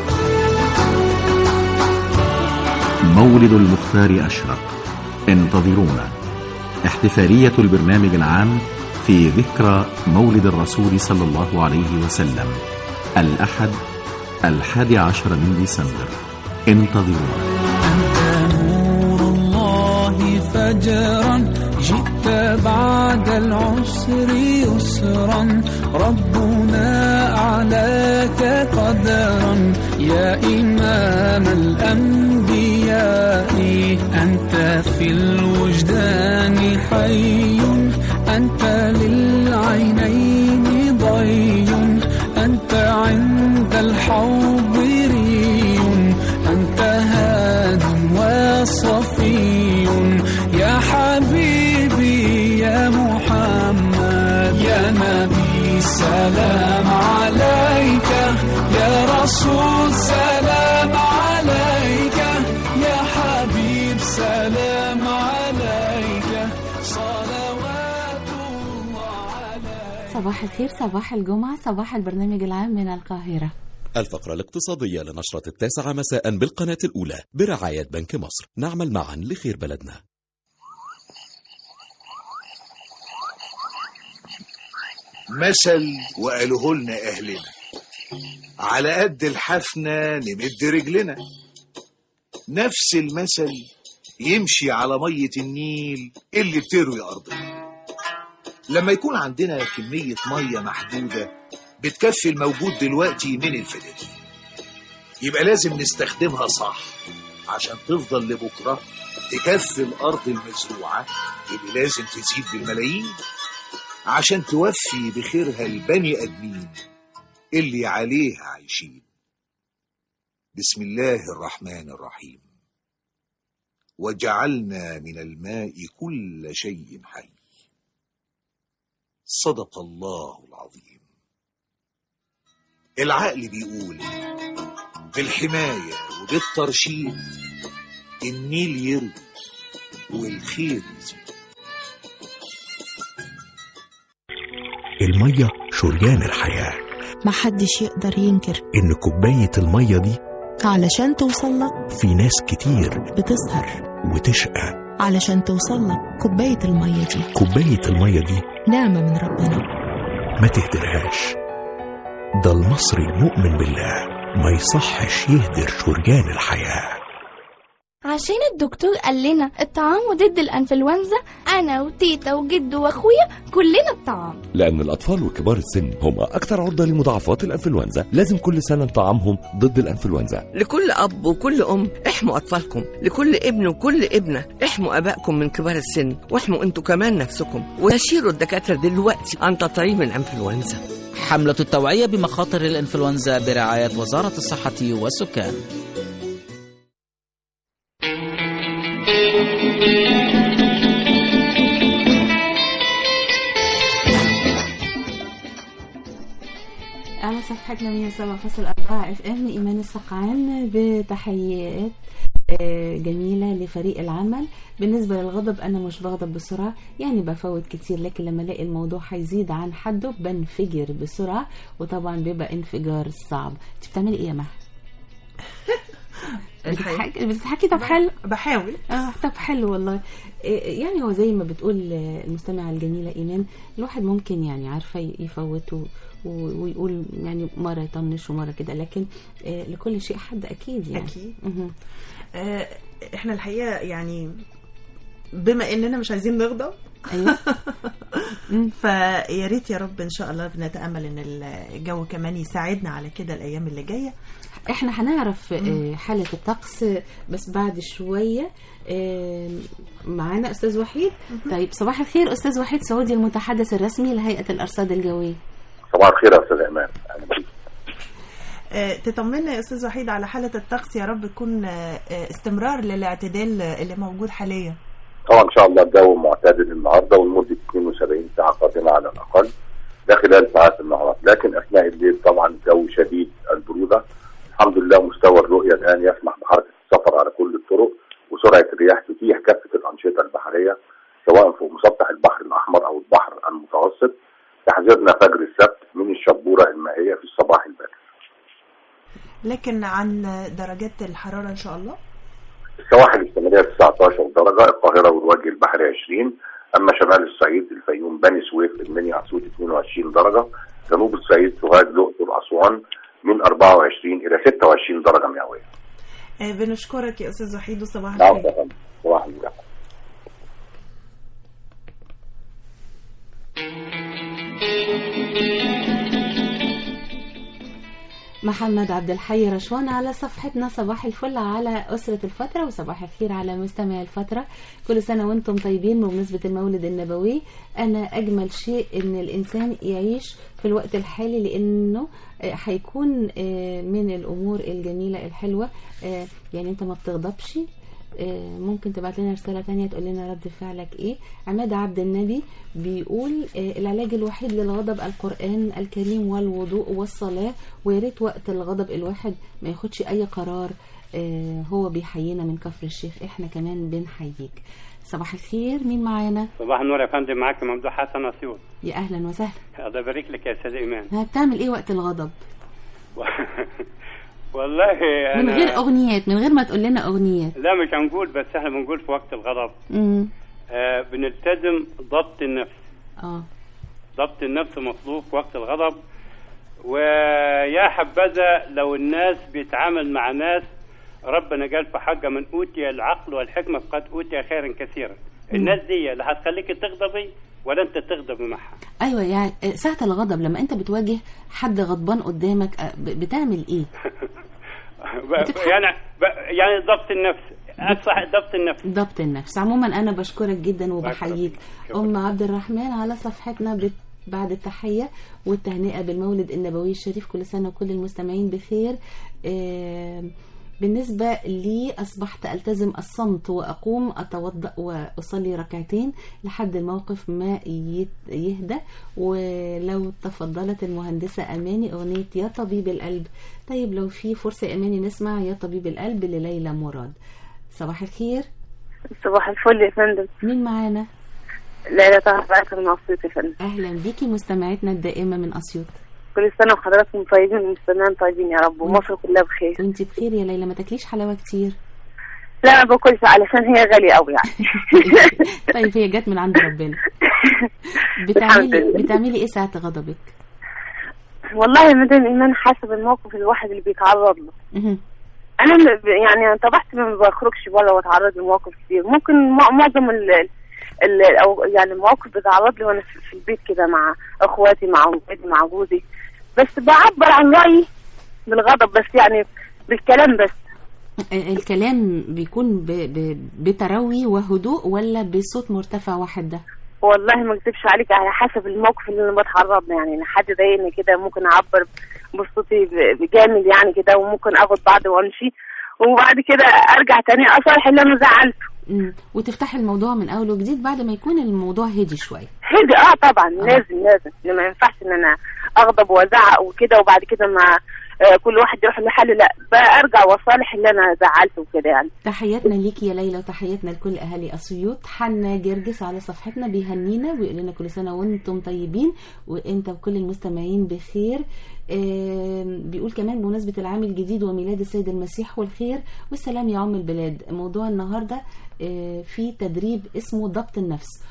مولد المختار أشرق انتظرونا احتفالية البرنامج العام في ذكرى مولد الرسول صلى الله عليه وسلم الأحد الحادي عشر من ديسمبر انتظرونا نور الله فجرا جئت بعد العسر يسرا ربنا أعلاك قدرا يا إمام الأنبياء أنت في الوجدان حي أنت للعينين ضي أنت عند الحوض ري أنت هاد وصفي يا حبيبي يا محمد يا نبي سلام عليك يا رسول سلام عليك يا حبيب سلام عليك صلوات صباح الخير صباح الجمعة صباح البرنامج العام من القاهرة الفقرة الاقتصادية لنشرة التاسعة مساء بالقناة الأولى برعاية بنك مصر نعمل معا لخير بلدنا مثل وقالوه لنا أهلنا على قد الحفنة نمد رجلنا نفس المثل يمشي على مية النيل اللي بتروي أرضنا لما يكون عندنا كمية مية محدودة بتكفي الموجود دلوقتي من الفلل يبقى لازم نستخدمها صح عشان تفضل لبكرة تكفي الأرض المزروعة اللي لازم تزيد بالملايين عشان توفي بخيرها البني آدمين اللي عليها عايشين بسم الله الرحمن الرحيم وجعلنا من الماء كل شيء حي صدق الله العظيم العقل بيقول بالحماية وبالترشيد النيل يروي والخير يزيد المية شريان الحياة محدش يقدر ينكر إن كوباية المية دي علشان توصلك في ناس كتير بتسهر وتشقى علشان توصلك كوباية المية دي كوباية المية دي نعمة من ربنا ما تهدرهاش ده المصري المؤمن بالله ما يصحش يهدر شريان الحياة عشان الدكتور قال لنا الطعام ضد الانفلونزا انا وتيتا وجد واخويا كلنا الطعام لأن الأطفال وكبار السن هم أكثر عرضة لمضاعفات الأنفلونزا لازم كل سنة نطعمهم ضد الأنفلونزا لكل أب وكل أم احموا أطفالكم لكل ابن وكل ابنة احموا أبائكم من كبار السن واحموا أنتوا كمان نفسكم ويشيروا الدكاترة دلوقتي عن تطعيم الأنفلونزا حملة التوعية بمخاطر الإنفلونزا برعاية وزارة الصحة والسكان على صفحتنا 107.4 اف ام ايمان السقعان بتحيات آه، جميلة لفريق العمل بالنسبة للغضب أنا مش بغضب بسرعة يعني بفوت كتير لكن لما ألاقي الموضوع هيزيد عن حده بنفجر بسرعة وطبعا بيبقى انفجار صعب انت بتعملي ايه يا مها؟ بتضحكي بتضحكي طب حلو بحاول اه طب حلو والله إيه، يعني هو زي ما بتقول آه، المستمعة الجميلة إيمان الواحد ممكن يعني عارفة ي- يفوت و- و- ويقول يعني مرة يطنش ومرة كده لكن آه، لكل شيء حد أكيد يعني أكيد. مهم. آه، احنا الحقيقه يعني بما اننا مش عايزين نغضب ايوه فيا ريت يا رب ان شاء الله بنتامل ان الجو كمان يساعدنا على كده الايام اللي جايه احنا هنعرف مم. آه، حالة الطقس آه، بس بعد شوية آه، معانا أستاذ وحيد طيب صباح الخير أستاذ وحيد سعودي المتحدث الرسمي لهيئة الأرصاد الجوية صباح الخير يا استاذ ايمان أهلا بيك. آه، تطمنا يا استاذ وحيد على حاله الطقس يا رب يكون آه، آه، استمرار للاعتدال اللي موجود حاليا طبعا ان شاء الله الجو معتدل النهارده ولمده 72 ساعه قادمه على الاقل ده خلال ساعات النهار لكن اثناء الليل طبعا الجو شديد البروده الحمد لله مستوى الرؤيه الان يسمح بحركه السفر على كل الطرق وسرعه الرياح تتيح كافه الانشطه البحريه سواء فوق مسطح البحر الاحمر او البحر المتوسط تحذيرنا فجر السبت من الشبوره المائيه في الصباح الباكر لكن عن درجات الحراره ان شاء الله السواحل الشماليه 19 درجه القاهره والوجه البحري 20 اما شمال الصعيد الفيوم بني سويف المنيا اسيوط 22 درجه جنوب الصعيد سوهاج الاقصر اسوان من 24 الى 26 درجه مئويه آه، بنشكرك يا استاذ وحيد وصباح نعم الخير طبعا صباح الخير محمد عبد الحي رشوان على صفحتنا صباح الفل على أسرة الفترة وصباح الخير على مستمع الفترة كل سنة وانتم طيبين بمناسبة المولد النبوي أنا أجمل شيء إن الإنسان يعيش في الوقت الحالي لأنه آه، هيكون آه، من الأمور الجميلة الحلوة آه، يعني أنت ما بتغضبش آه، ممكن تبعت لنا رسالة تانية تقول لنا رد فعلك ايه عماد عبد النبي بيقول آه، العلاج الوحيد للغضب القرآن الكريم والوضوء والصلاة ويا ريت وقت الغضب الواحد ما ياخدش اي قرار آه، هو بيحيينا من كفر الشيخ احنا كمان بنحييك صباح الخير مين معانا صباح النور يا فندم معاك ممدوح حسن اسيوط يا اهلا وسهلا الله يبارك لك يا استاذ ايمان ها بتعمل ايه وقت الغضب والله انا من غير اغنيات من غير ما تقول لنا اغنيات لا مش هنقول بس احنا بنقول في وقت الغضب امم آه بنلتزم ضبط النفس اه ضبط النفس مطلوب في وقت الغضب ويا حبذا لو الناس بيتعامل مع ناس ربنا قال في حاجة من أوتي العقل والحكمة فقد أوتي خيرا كثيرا الناس دي لا هتخليك تغضبي ولا أنت تغضبي معها ايوه يعني آه، ساعة الغضب لما انت بتواجه حد غضبان قدامك آه، ب- بتعمل ايه ب- يعني ب- يعني ضبط النفس أصح ضبط النفس ضبط النفس عموما انا بشكرك جدا وبحييك ام عبد الرحمن على صفحتنا بت... بعد التحية والتهنئة بالمولد النبوي الشريف كل سنة وكل المستمعين بخير آه، بالنسبة لي أصبحت ألتزم الصمت وأقوم أتوضأ وأصلي ركعتين لحد الموقف ما يت- يهدى ولو تفضلت المهندسة أماني أغنية يا طبيب القلب طيب لو في فرصة يا أماني نسمع يا طبيب القلب لليلى مراد صباح الخير صباح الفل يا فندم مين معانا ليلى طه بعث من أسيوط يا فندم اهلا بيكي مستمعتنا الدائمه من اسيوط كل سنة وحضراتكم طيبين ومستمعين طيبين يا رب ومصر كلها بخير وانت بخير يا ليلى ما تاكليش حلاوه كتير لا أنا باكلش علشان هي غالية أوي يعني طيب هي جت من عند ربنا الحمد بتعملي لله. بتعملي ايه ساعه غضبك والله يا مدام إيمان حسب الموقف الواحد اللي بيتعرض له مهم. أنا م- يعني طبعت ما بخرجش بره وأتعرض لمواقف كتير ممكن م- معظم ال ال أو يعني المواقف بتعرض لي وأنا في في البيت كده مع إخواتي مع أولادي مع جوزي بس بعبر عن رأيي بالغضب بس يعني بالكلام بس آه، الكلام بيكون ب... ب... بتروي وهدوء ولا بصوت مرتفع واحد ده والله ما اكذبش عليك على حسب الموقف اللي انا بتعرض له يعني إن حد ضايقني كده ممكن اعبر بصوتي ب- بجامد يعني كده وممكن اخد بعض وامشي وبعد كده ارجع تاني اصالح اللي انا زعلته مم. وتفتحي الموضوع من اول وجديد بعد ما يكون الموضوع هدي شويه هدي اه طبعا لازم لازم إن ما ينفعش ان انا اغضب وازعق وكده وبعد كده ما آه كل واحد يروح لحاله لا بقى ارجع واصالح اللي انا زعلته وكده يعني تحياتنا ليكي يا ليلى وتحياتنا لكل اهالي اسيوط حنا جرجس على صفحتنا بيهنينا ويقول لنا كل سنه وانتم طيبين وانت وكل المستمعين بخير آم، بيقول كمان بمناسبه العام الجديد وميلاد السيد المسيح والخير والسلام يعم البلاد موضوع النهارده آه، في تدريب اسمه ضبط النفس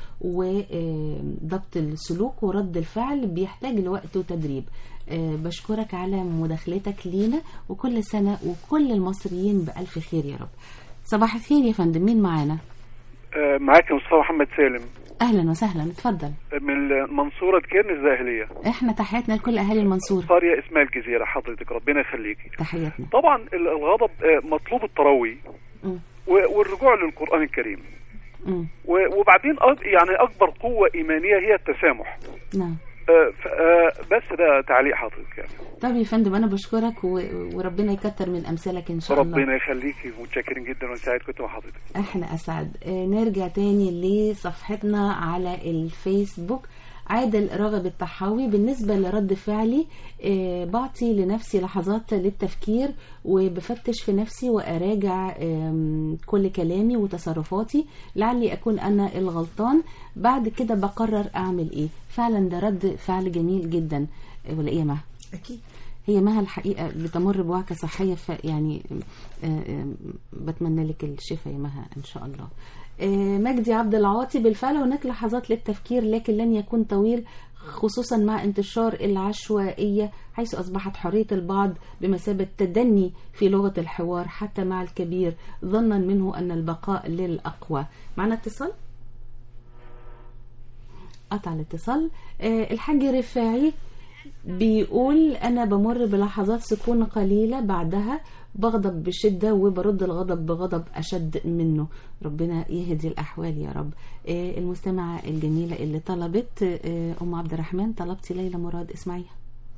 وضبط السلوك ورد الفعل بيحتاج لوقت وتدريب آه، بشكرك على مداخلتك لينا وكل سنة وكل المصريين بألف خير يا رب صباح الخير يا فندم مين معانا آه، معاك مصطفى محمد سالم أهلا وسهلا اتفضل من المنصورة كيرن الزاهلية احنا تحياتنا لكل أهالي المنصورة قرية اسمها الجزيرة حضرتك ربنا يخليكي تحياتنا طبعا ال- الغضب آه، مطلوب التروي مم. و- والرجوع للقرآن الكريم مم. و- وبعدين أك- يعني أكبر قوة إيمانية هي التسامح نعم آه، ف- آه، بس ده تعليق حضرتك يعني طب يا فندم أنا بشكرك و... وربنا يكتر من أمثالك إن شاء الله ربنا يخليكي متشكرين جدا ونسعد كنت مع حضرتك احنا اسعد آه، نرجع تاني لصفحتنا على الفيسبوك عادل راغب الطحاوي بالنسبة لرد فعلي آه، بعطي لنفسي لحظات للتفكير وبفتش في نفسي وأراجع آم، كل كلامي وتصرفاتي لعلي أكون أنا الغلطان بعد كده بقرر أعمل إيه فعلا ده رد فعل جميل جدا آه، ولا إيه يا مها؟ أكيد هي مها الحقيقة بتمر بوعكة صحية فيعني آه، آه، بتمنى لك الشفاء يا مها إن شاء الله آه، مجدي عبد العاطي بالفعل هناك لحظات للتفكير لكن لن يكون طويل خصوصا مع انتشار العشوائية حيث أصبحت حرية البعض بمثابة تدني في لغة الحوار حتى مع الكبير ظنا منه أن البقاء للأقوى معنا اتصال قطع الاتصال آه، الحاج رفاعي بيقول أنا بمر بلحظات سكون قليلة بعدها بغضب بشدة وبرد الغضب بغضب أشد منه ربنا يهدي الأحوال يا رب آه، المستمعة الجميلة اللي طلبت آه، أم عبد الرحمن طلبتي ليلى مراد اسمعيها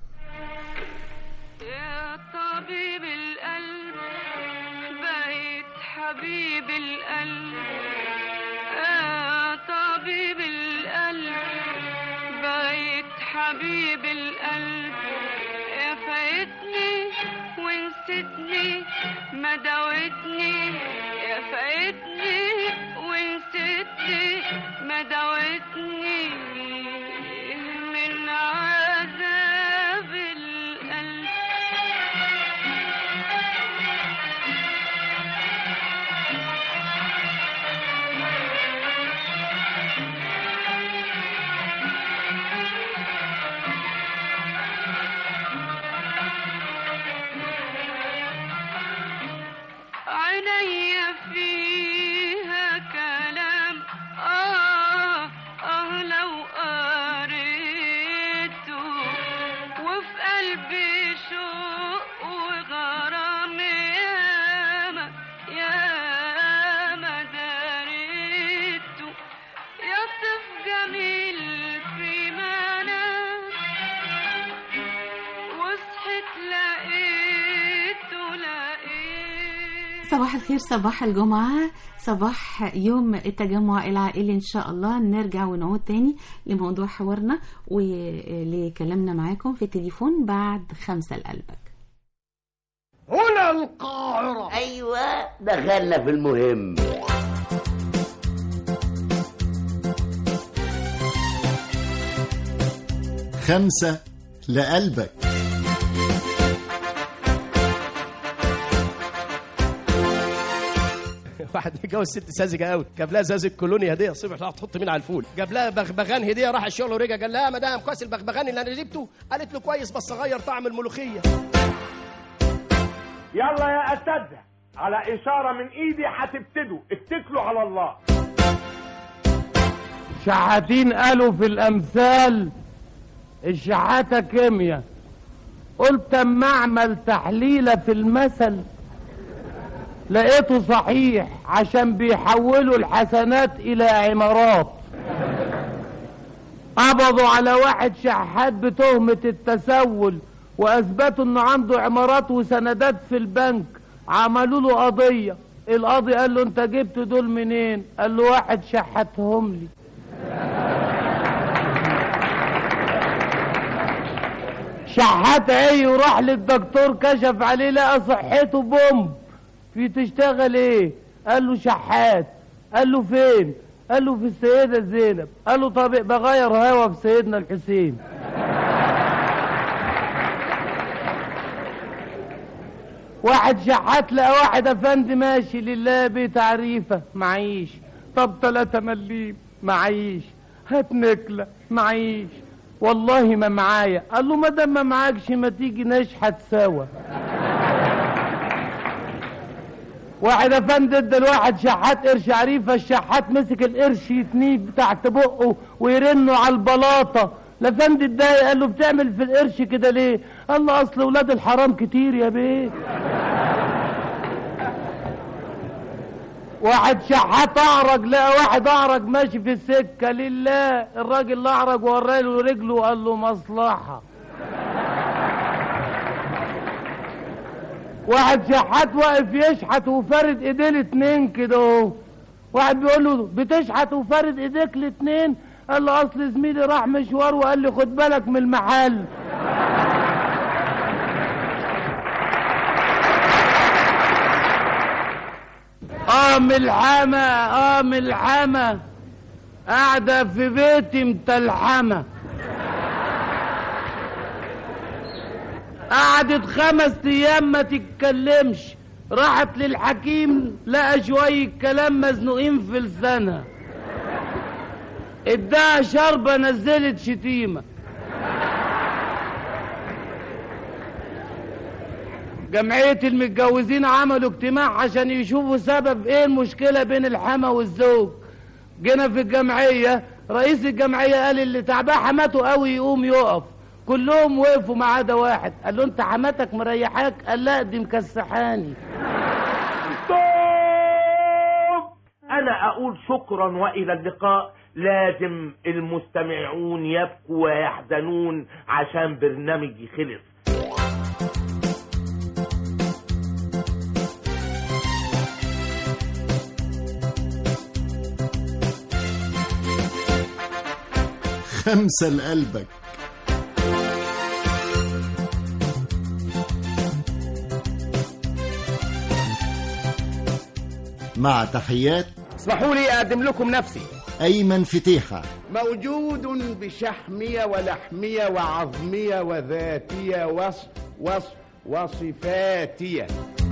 يا طبيب القلب بقيت حبيب القلب يا طبيب القلب بقيت حبيب القلب يا فايتني ونسيتني ما داوتني يا فايتني ونسيتني ما داوتني من عذاب القلب عيني فيها كلام آه آه لو قريته وفي قلبي شوق وغرام ياما ياما داريته يطف جميل في منام وصحت لقيته لقيته صباح الخير صباح الجمعة صباح يوم التجمع العائلي إن شاء الله نرجع ونعود تاني لموضوع حوارنا ولكلامنا معاكم في التليفون بعد خمسة لقلبك هنا القاهرة أيوة دخلنا في المهم خمسة لقلبك واحد متجوز ست ساذجه قوي جاب لها زازة كولوني هديه صبح راح تحط مين على الفول جاب لها بغبغان هديه راح الشغل ورجع قال لها يا مدام كويس البغبغان اللي انا جبته قالت له كويس بس غير طعم الملوخيه يلا يا اساتذه على اشاره من ايدي هتبتدوا اتكلوا على الله شحاتين قالوا في الامثال الشحاته كيمياء قلت اما اعمل تحليله في المثل لقيته صحيح عشان بيحولوا الحسنات الى عمارات قبضوا على واحد شحات بتهمة التسول واثبتوا انه عنده عمارات وسندات في البنك عملوا له قضية القاضي قال له انت جبت دول منين قال له واحد شحتهم لي شحات عي وراح للدكتور كشف عليه لقى صحته بومب في تشتغل ايه قال له شحات قال له فين قال له في السيدة زينب قال له طب بغير هوا في سيدنا الحسين واحد شحات لقى واحد افندي ماشي لله بتعريفه معيش طب تلاتة مليم معيش هات نكلة معيش والله ما معايا قال له ما دام ما معاكش ما تيجي نشحت سوا واحد افندي ادى الواحد شحات قرش عريفه الشحات مسك القرش يتنيه تحت بقه ويرنه على البلاطه الافندي اتضايق قال له بتعمل في القرش كده ليه؟ قال له اصل ولاد الحرام كتير يا بيه واحد شحات اعرج لقى واحد اعرج ماشي في السكه لله الراجل الاعرج وراله رجله وقال له مصلحه واحد شحات واقف يشحت وفارد ايديه الاتنين كده اهو واحد بيقول له بتشحت وفارد ايديك الاتنين قال له اصل زميلي راح مشوار وقال لي خد بالك من المحل اه ملحمة اه ملحمة قاعدة في بيتي متلحمة قعدت خمس ايام ما تتكلمش راحت للحكيم لقى شوية كلام مزنوقين في لسانها اداها شربة نزلت شتيمة جمعية المتجوزين عملوا اجتماع عشان يشوفوا سبب ايه المشكلة بين الحما والزوج جينا في الجمعية رئيس الجمعية قال اللي تعباه حماته قوي يقوم يقف كلهم وقفوا ما عدا واحد قال له انت حماتك مريحاك قال لا دي مكسحاني انا اقول شكرا والى اللقاء لازم المستمعون يبكوا ويحزنون عشان برنامجي خلص خمسة لقلبك مع تحيات اسمحوا لي اقدم لكم نفسي أيمن فتيحة موجود بشحمية ولحمية وعظمية وذاتية وصف وصف وصفاتية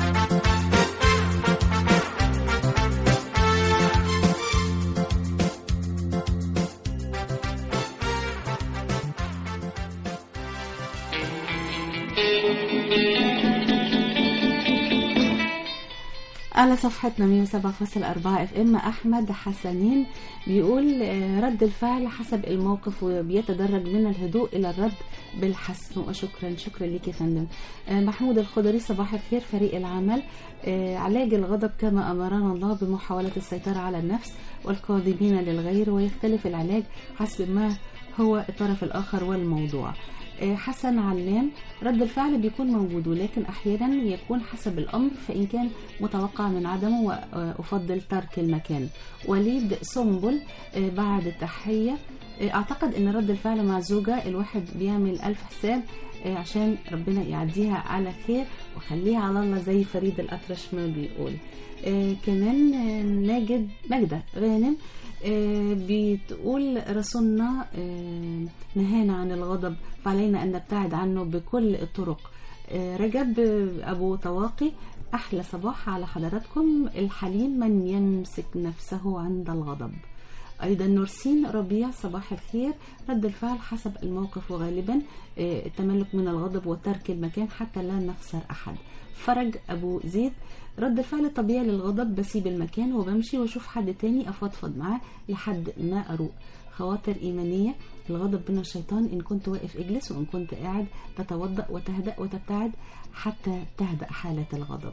على صفحتنا 107.4 اف ام احمد حسنين بيقول آه، رد الفعل حسب الموقف وبيتدرج من الهدوء الى الرد بالحسم وشكرا شكرا لك يا فندم آه، محمود الخضري صباح الخير فريق العمل آه، علاج الغضب كما امرنا الله بمحاوله السيطره على النفس والقادمين للغير ويختلف العلاج حسب ما هو الطرف الاخر والموضوع آه، حسن علام رد الفعل بيكون موجود ولكن احيانا يكون حسب الامر فان كان متوقع من عدمه وافضل ترك المكان وليد سنبل آه، بعد التحيه آه، اعتقد ان رد الفعل مع الزوجه الواحد بيعمل الف حساب آه، عشان ربنا يعديها على خير وخليها على الله زي فريد الاطرش ما بيقول آه، كمان آه، ماجد ماجده غانم آه، بتقول رسولنا آه، نهانا عن الغضب فعلينا أن نبتعد عنه بكل الطرق آه، رجب آه، أبو طواقي أحلى صباح على حضراتكم الحليم من يمسك نفسه عند الغضب أيضا نورسين ربيع صباح الخير رد الفعل حسب الموقف وغالبا آه، التملك من الغضب وترك المكان حتى لا نخسر أحد فرج أبو زيد رد الفعل الطبيعي للغضب بسيب المكان وبمشي واشوف حد تاني افضفض معاه لحد ما اروق خواطر ايمانيه الغضب من الشيطان ان كنت واقف اجلس وان كنت قاعد تتوضا وتهدا وتبتعد حتى تهدا حاله الغضب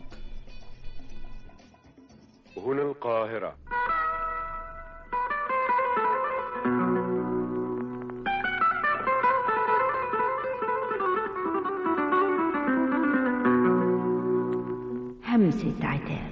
هنا القاهرة همسة عتاب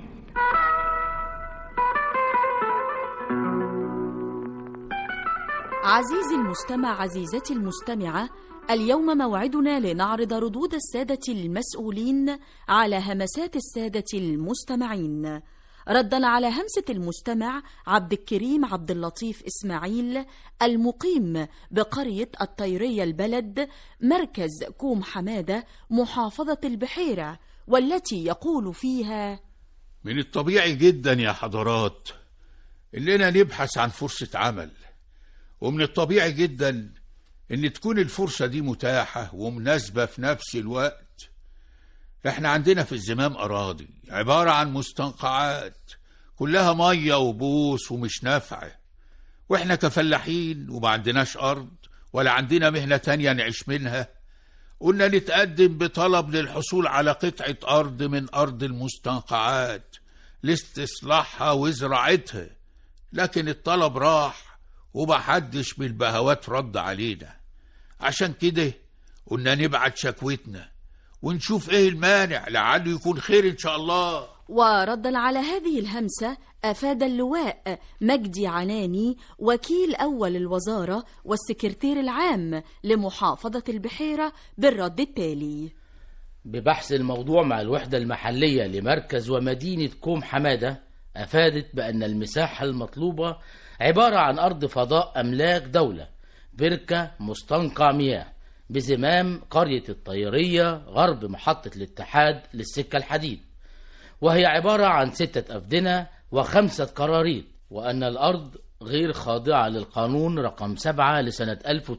عزيزي المستمع عزيزتي المستمعة اليوم موعدنا لنعرض ردود السادة المسؤولين على همسات السادة المستمعين ردا على همسة المستمع عبد الكريم عبد اللطيف إسماعيل المقيم بقرية الطيرية البلد مركز كوم حمادة محافظة البحيرة والتي يقول فيها من الطبيعي جدا يا حضرات اننا نبحث عن فرصة عمل ومن الطبيعي جدا ان تكون الفرصة دي متاحة ومناسبة في نفس الوقت احنا عندنا في الزمام اراضي عبارة عن مستنقعات كلها مية وبوس ومش نافعة واحنا كفلاحين وما عندناش ارض ولا عندنا مهنة تانية نعيش منها قلنا نتقدم بطلب للحصول على قطعة أرض من أرض المستنقعات لاستصلاحها وزراعتها لكن الطلب راح ومحدش من البهوات رد علينا عشان كده قلنا نبعت شكوتنا ونشوف ايه المانع لعله يكون خير ان شاء الله وردا على هذه الهمسة أفاد اللواء مجدي عناني وكيل أول الوزارة والسكرتير العام لمحافظة البحيرة بالرد التالي ببحث الموضوع مع الوحدة المحلية لمركز ومدينة كوم حمادة أفادت بأن المساحة المطلوبة عبارة عن أرض فضاء أملاك دولة بركة مستنقع مياه بزمام قرية الطيرية غرب محطة الاتحاد للسكة الحديد وهي عبارة عن ستة أفدنة وخمسة قراريط وأن الأرض غير خاضعة للقانون رقم سبعة لسنة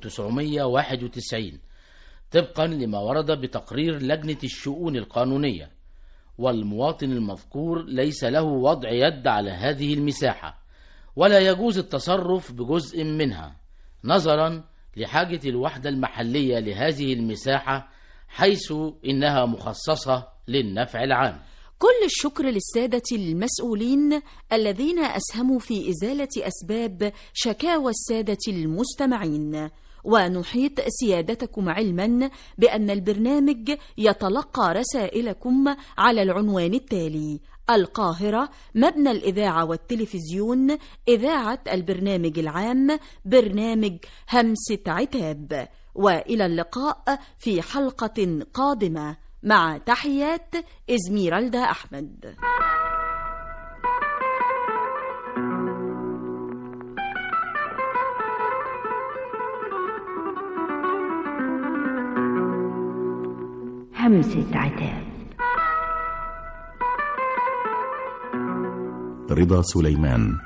1991 طبقا لما ورد بتقرير لجنة الشؤون القانونية والمواطن المذكور ليس له وضع يد على هذه المساحة ولا يجوز التصرف بجزء منها نظرا لحاجة الوحدة المحلية لهذه المساحة حيث إنها مخصصة للنفع العام كل الشكر للسادة المسؤولين الذين أسهموا في إزالة أسباب شكاوى السادة المستمعين ونحيط سيادتكم علما بأن البرنامج يتلقى رسائلكم على العنوان التالي القاهرة مبنى الإذاعة والتلفزيون إذاعة البرنامج العام برنامج همسة عتاب وإلى اللقاء في حلقة قادمة مع تحيات إزميرالدا أحمد همسة عتاب رضا سليمان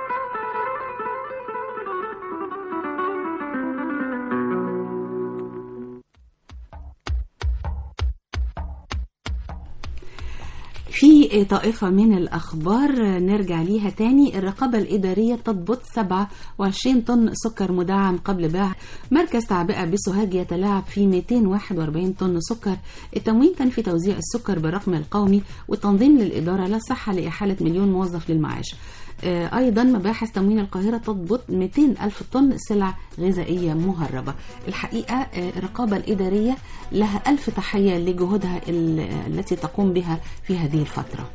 في طائفة من الأخبار نرجع ليها تاني الرقابة الإدارية تضبط 27 طن سكر مدعم قبل بيع مركز تعبئة بسوهاج يتلاعب في 241 طن سكر التموين كان في توزيع السكر بالرقم القومي والتنظيم للإدارة لا صحة لإحالة مليون موظف للمعاش آه، أيضا مباحث تموين القاهرة تضبط 200 ألف طن سلع غذائية مهربة الحقيقة آه، الرقابة الإدارية لها ألف تحية لجهودها ال- التي تقوم بها في هذه الفترة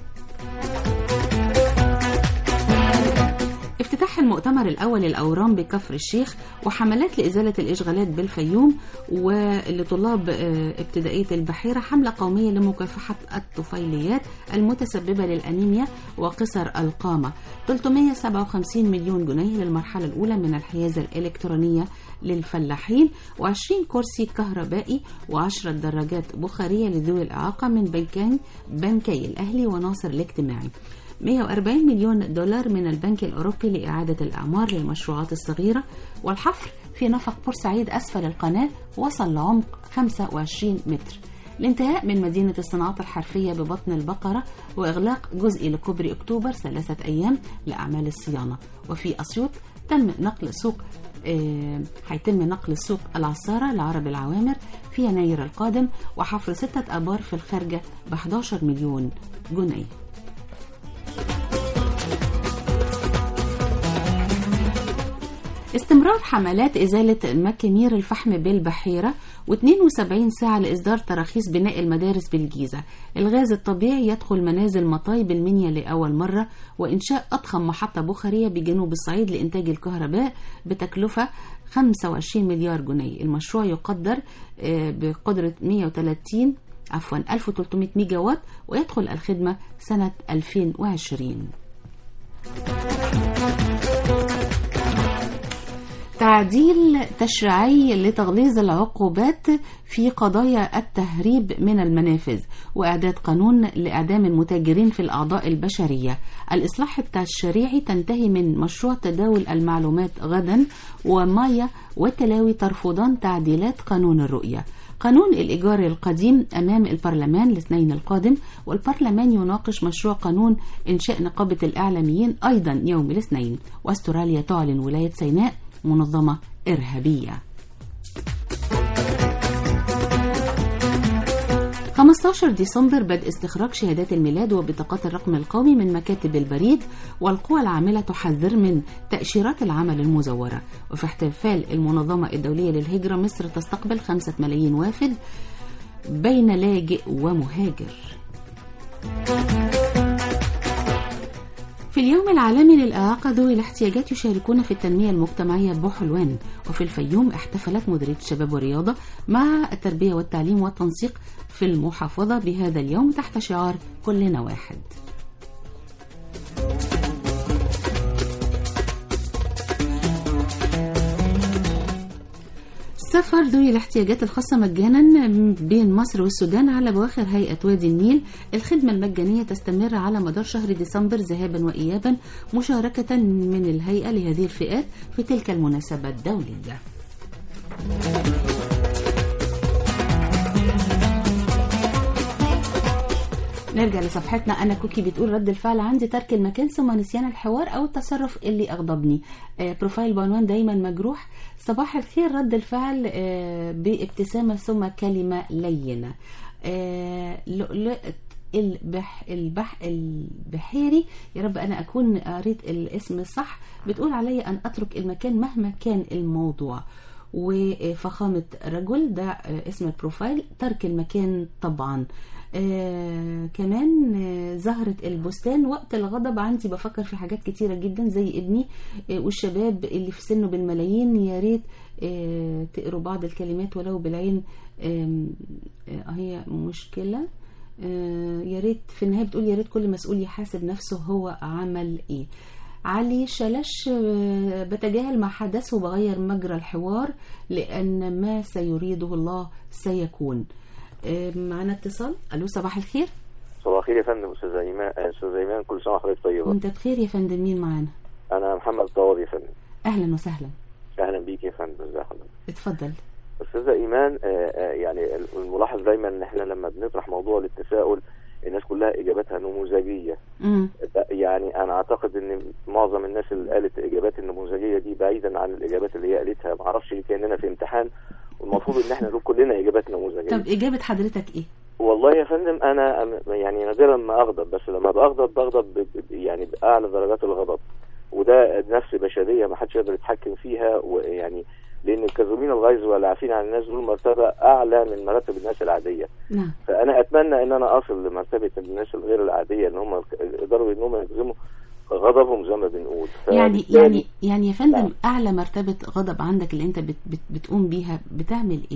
افتتاح المؤتمر الأول للأورام بكفر الشيخ وحملات لإزالة الإشغالات بالفيوم ولطلاب آه، ابتدائية البحيرة حملة قومية لمكافحة الطفيليات المتسببة للأنيميا وقصر القامة 357 مليون جنيه للمرحلة الأولى من الحيازة الإلكترونية للفلاحين و20 كرسي كهربائي و10 دراجات بخارية لذوي الإعاقة من بنكين بنكي الأهلي وناصر الاجتماعي 140 مليون دولار من البنك الأوروبي لإعادة الأعمار للمشروعات الصغيرة والحفر في نفق بورسعيد أسفل القناة وصل لعمق 25 متر الانتهاء من مدينة الصناعات الحرفية ببطن البقرة وإغلاق جزئي لكوبري أكتوبر ثلاثة أيام لأعمال الصيانة وفي أسيوط تم نقل سوق آه، هيتم نقل سوق العصارة لعرب العوامر في يناير القادم وحفر ستة آبار في الخارجة ب 11 مليون جنيه استمرار حملات إزالة مكامير الفحم بالبحيرة و72 ساعة لإصدار تراخيص بناء المدارس بالجيزة الغاز الطبيعي يدخل منازل مطاي بالمنيا لأول مرة وإنشاء أضخم محطة بخارية بجنوب الصعيد لإنتاج الكهرباء بتكلفة 25 مليار جنيه المشروع يقدر آه، بقدرة 130 عفوا 1300 ميجا وات ويدخل الخدمة سنة 2020 تعديل تشريعي لتغليظ العقوبات في قضايا التهريب من المنافذ وإعداد قانون لإعدام المتاجرين في الأعضاء البشرية الإصلاح التشريعي تنتهي من مشروع تداول المعلومات غدا ومايا والتلاوي ترفضان تعديلات قانون الرؤية قانون الإيجار القديم أمام البرلمان الاثنين القادم والبرلمان يناقش مشروع قانون إنشاء نقابة الإعلاميين أيضا يوم الاثنين وأستراليا تعلن ولاية سيناء منظمة إرهابية 15 ديسمبر بدء استخراج شهادات الميلاد وبطاقات الرقم القومي من مكاتب البريد والقوى العاملة تحذر من تأشيرات العمل المزورة وفي احتفال المنظمة الدولية للهجرة مصر تستقبل خمسة ملايين وافد بين لاجئ ومهاجر في اليوم العالمي للإعاقة ذوي الاحتياجات يشاركون في التنمية المجتمعية بحلوان وفي الفيوم احتفلت مديرية الشباب والرياضة مع التربية والتعليم والتنسيق في المحافظة بهذا اليوم تحت شعار كلنا واحد سفر ذوي الاحتياجات الخاصة مجانا بين مصر والسودان على بواخر هيئة وادي النيل الخدمة المجانية تستمر على مدار شهر ديسمبر ذهابا وإيابا مشاركة من الهيئة لهذه الفئات في تلك المناسبة الدولية نرجع لصفحتنا انا كوكي بتقول رد الفعل عندي ترك المكان ثم نسيان الحوار او التصرف اللي اغضبني آه، بروفايل بعنوان دايما مجروح صباح الخير رد الفعل آه، بابتسامه ثم كلمه لينه آه، لؤلؤة البح البح البحيري يا رب انا اكون قريت الاسم الصح بتقول علي ان اترك المكان مهما كان الموضوع وفخامة رجل ده آه، اسم البروفايل ترك المكان طبعا آه كمان آه زهرة البستان وقت الغضب عندي بفكر في حاجات كتيرة جدا زي ابني آه والشباب اللي في سنه بالملايين يا ريت آه تقروا بعض الكلمات ولو بالعين آم، آه هي مشكلة آه يا ريت في النهاية بتقول يا ريت كل مسؤول يحاسب نفسه هو عمل ايه علي شلش آه، بتجاهل ما حدث وبغير مجرى الحوار لأن ما سيريده الله سيكون آه، معنا اتصال ألو صباح الخير صباح الخير يا فندم استاذ ايمان استاذ ايمان كل سنه وحضرتك طيبه وانت بخير يا فندم مين معانا انا محمد طاوض يا فندم أهلا وسهلا اهلا بيك يا فندم ازي حضرتك اتفضل استاذه ايمان آه، آه، يعني الملاحظ دايما ان احنا لما بنطرح موضوع التساؤل الناس كلها اجاباتها نموذجيه مم. يعني انا اعتقد ان معظم الناس اللي قالت الاجابات النموذجيه دي بعيدا عن الاجابات اللي هي قالتها ما اعرفش ليه كاننا في امتحان والمفروض ان احنا نقول كلنا اجابات نموذجيه طب إجابة حضرتك إيه؟ والله يا فندم انا أم- يعني نادرا ما اغضب بس لما بغضب بغضب ب- ب- يعني باعلى درجات الغضب وده نفس بشريه ما حدش يقدر يتحكم فيها ويعني لان الكاظمين الغيظ والعافين عن الناس دول مرتبه اعلى من مراتب الناس العاديه نعم فانا اتمنى ان انا اصل لمرتبه الناس الغير العاديه ان هم يقدروا ان هم يلزموا غضبهم زي ما بنقول يعني فبالتالي- يعني يعني يا فندم أعلى مرتبة غضب عندك اللي أنت بت بت بتقوم بيها بتعمل إيه؟